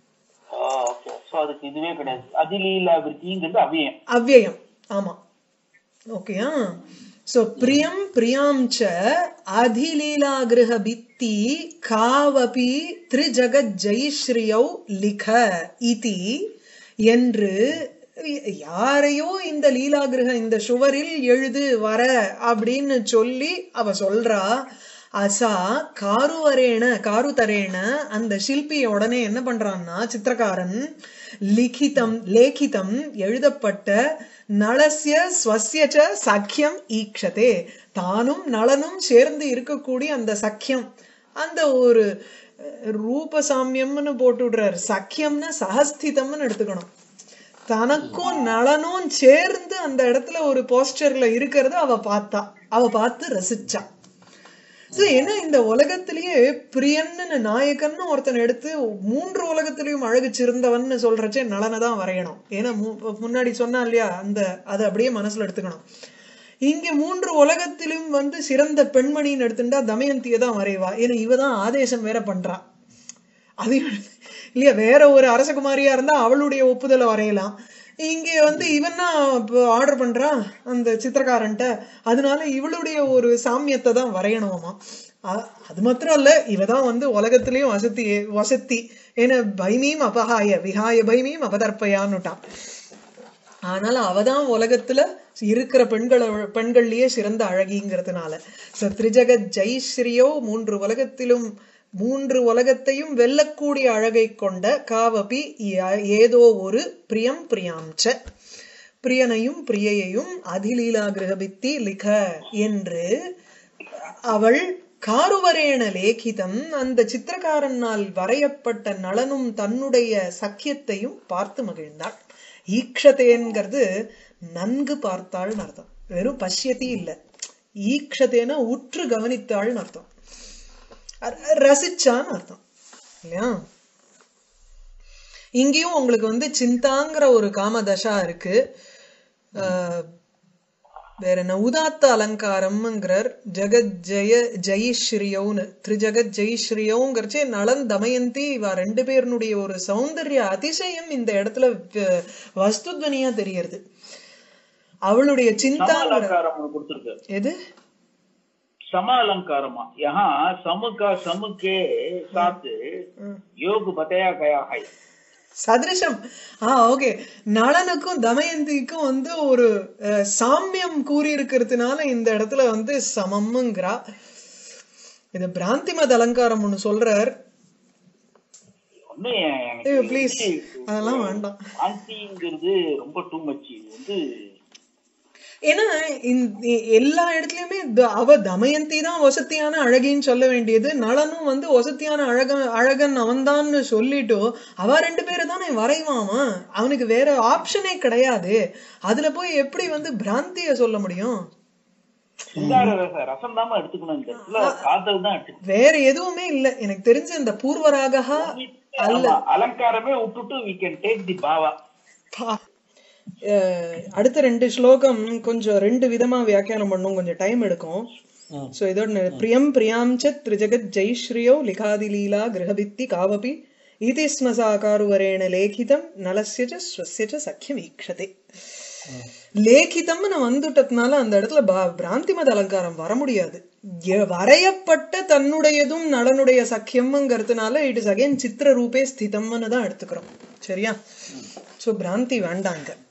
ஓகே சோ அதுக்கு இதுவே கிடையாது அதிலீலா விருத்திங்கிறது அவ்வியம் அவ்யயம் ஆமா ஓகேயா சோ பிரியம் பிரியாம் ச அதிலீலா கிரக பித்தி காவபி திரிஜகத் ஜெயஸ்ரீயௌ லிக இதி என்று யாரையோ இந்த லீலா கிரக இந்த சுவரில் எழுது வர அப்படின்னு சொல்லி அவ சொல்றா அசா காருவரேன காருதரேன அந்த சில்பி உடனே என்ன பண்றான்னா சித்திரக்காரன் லிகிதம் லேகிதம் எழுதப்பட்ட நளசிய ஸ்வசிய ச சக்கியம் ஈக்ஷதே தானும் நளனும் சேர்ந்து இருக்கக்கூடிய அந்த சக்கியம் அந்த ஒரு அஹ், ரூப சாமியம்னு போட்டு விடுறாரு சக்கியம்னா சகஸ்திதம்னு எடுத்துக்கணும் தனக்கும் நளனும் சேர்ந்து அந்த இடத்துல ஒரு போஸ்டர்ல இருக்கிறத அவ பார்த்தா அவ பார்த்து ரசிச்சா சோ ஏன்னா இந்த உலகத்திலேயே பிரியன்னு நாயகன்னு ஒருத்தன் எடுத்து மூன்று உலகத்திலயும் அழகு சிறந்தவன்னு சொல்றச்சே நலனை தான் வரையணும் ஏன்னா மு- முன்னாடி சொன்னா இல்லையா அந்த அதை அப்படியே மனசுல எடுத்துக்கணும் இங்க மூன்று உலகத்திலும் வந்து சிறந்த பெண்மணின்னு எடுத்துட்டா தமயந்தியை தான் வரைவா ஏன்னா இவ தான் ஆதேசம் வேற பண்றா அது இல்லையா வேற ஒரு அரசகுமாரியா இருந்தா அவளுடைய ஒப்புதலை வரையலாம் இங்க வந்து இவன் தான் ஆர்டர் பண்றா அந்த சித்திரக்காரன்ட்ட அதனால இவளுடைய ஒரு சாமியத்தை தான் வரையணுமாமா அ- அது மாத்திரம் இல்ல இவ தான் வந்து உலகத்திலயும் வசதி வசத்தி ஏன்னா பைமீம் அபகாய விஹாய பைமீம் அபதர்ப்பயான்னுட்டான் அதனால அவதான் உலகத்துல இருக்கிற பெண்களை பெண்கள்லயே சிறந்த அழகிங்கிறதுனால சோ திரிஜகத் ஜெய்ஸ்ரீயோ மூன்று உலகத்திலும் மூன்று உலகத்தையும் வெல்லக்கூடிய அழகை கொண்ட காவபி ய- ஏதோ ஒரு பிரியம் பிரியாம்ச பிரியனையும் பிரியையையும் அதிலீலா கிரகபித்தி லிக என்று அவள் காருவரேண லேகிதம் அந்த சித்திரக்காரனால் வரையப்பட்ட நளனும் தன்னுடைய சக்கியத்தையும் பார்த்து மகிழ்ந்தாள் ஈக்ஷதேங்கிறது நன்கு பார்த்தாள்னு அர்த்தம் வெறும் பஷ்யதி இல்ல ஈக்ஷதேன உற்று கவனித்தாள்னு அர்த்தம் அ- ரசிச்சான்னு அர்த்தம் இல்லையா இங்கேயும் உங்களுக்கு வந்து சிந்தாங்கிற ஒரு காமதசா இருக்கு ஆஹ் வேற என்ன உதாத்த அலங்காரம்ங்கிறார் ஜெகத் ஜெய ஜெயிஸ்ரீயவுன்னு திரிஜகத் ஜெயிஸ்ரீயவுங்கிறச்சே நளன் தமயந்தி இவ ரெண்டு பேருனுடைய ஒரு சௌந்தர்ய அதிசயம் இந்த இடத்துல வ- வஸ்துத்வனியா தெரியறது அவளுடைய சம சிந்தாங்கிற அலங்காரம் ஒண்ணு கொடுத்திருக்கு எது சம அலங்காரமா யஹா சமுகா சமுக்கே சாத்து யோகு பதயா கயா ஹை சதிருஷம் ஆ ஓகே நளனுக்கும் தமயந்திக்கும் வந்து ஒரு அஹ், சாமியம் கூறி இருக்கிறதுனால இந்த இடத்துல வந்து சமம்ங்கிறா இது பிராந்திமத் அலங்காரம் ஒண்ணு சொல்றார் ஒண்ணு ஏய், எனக்கு please. வந்து அதெல்லாம் வேண்டாம் ஆன்டிங்கிறது ரொம்ப டூ மச் இது வந்து ஏன்னா இந்த எல்லா இடத்துலயுமே த- அவ தமயந்தி தான் வசத்தியான அழகின்னு சொல்ல வேண்டியது நளனும் வந்து வசத்தியான அழகன் அழகன் அவன்தான்னு சொல்லிட்டு அவ ரெண்டு பேரை தானே வரைவாமா அவனுக்கு வேற ஆப்ஷனே கிடையாது அதுல போய் எப்படி வந்து பிராந்திய சொல்ல முடியும் சிங்கார ரச ரசம் தாம எடுத்துக்கணும் இந்த இடத்துல காதல் தான் எடுத்துக்கணும் வேற எதுவுமே இல்ல எனக்கு தெரிஞ்ச இந்த பூர்வராகா அல்ல ஆமா, அலங்காரமே விட்டுட்டு வி கேன் டேக் தி பாவா பா. அஹ், அடுத்த ரெண்டு ஸ்லோகம் கொஞ்சம் ரெண்டு விதமா வியாக்கியானம் பண்ணும் கொஞ்சம் டைம் எடுக்கும் சோ இதோட நி- பிரியம் பிரியாம்ச திரிஜகத் ஜெய்ஸ்ரீயோ லிகாதிலீலா கிரகபித்தி காவபி இதி ஸ்ம சாகாருவரேண லேகிதம் நலஸ்ய ச ஸ்வஸ்ய ச சக்கியம் ஈக்ஷதே லேகிதம்னு வந்துட்டதுனால அந்த இடத்துல பா- பிராந்திமத அலங்காரம் வர முடியாது எ- வரையப்பட்ட தன்னுடையதும் நலனுடைய சக்கியம்ங்கிறதுனால இட் இஸ் அகைன் சித்திர ரூபே ஸ்திதம்னு தான் எடுத்துக்கிறோம் சரியா சோ பிராந்தி வேண்டாங்க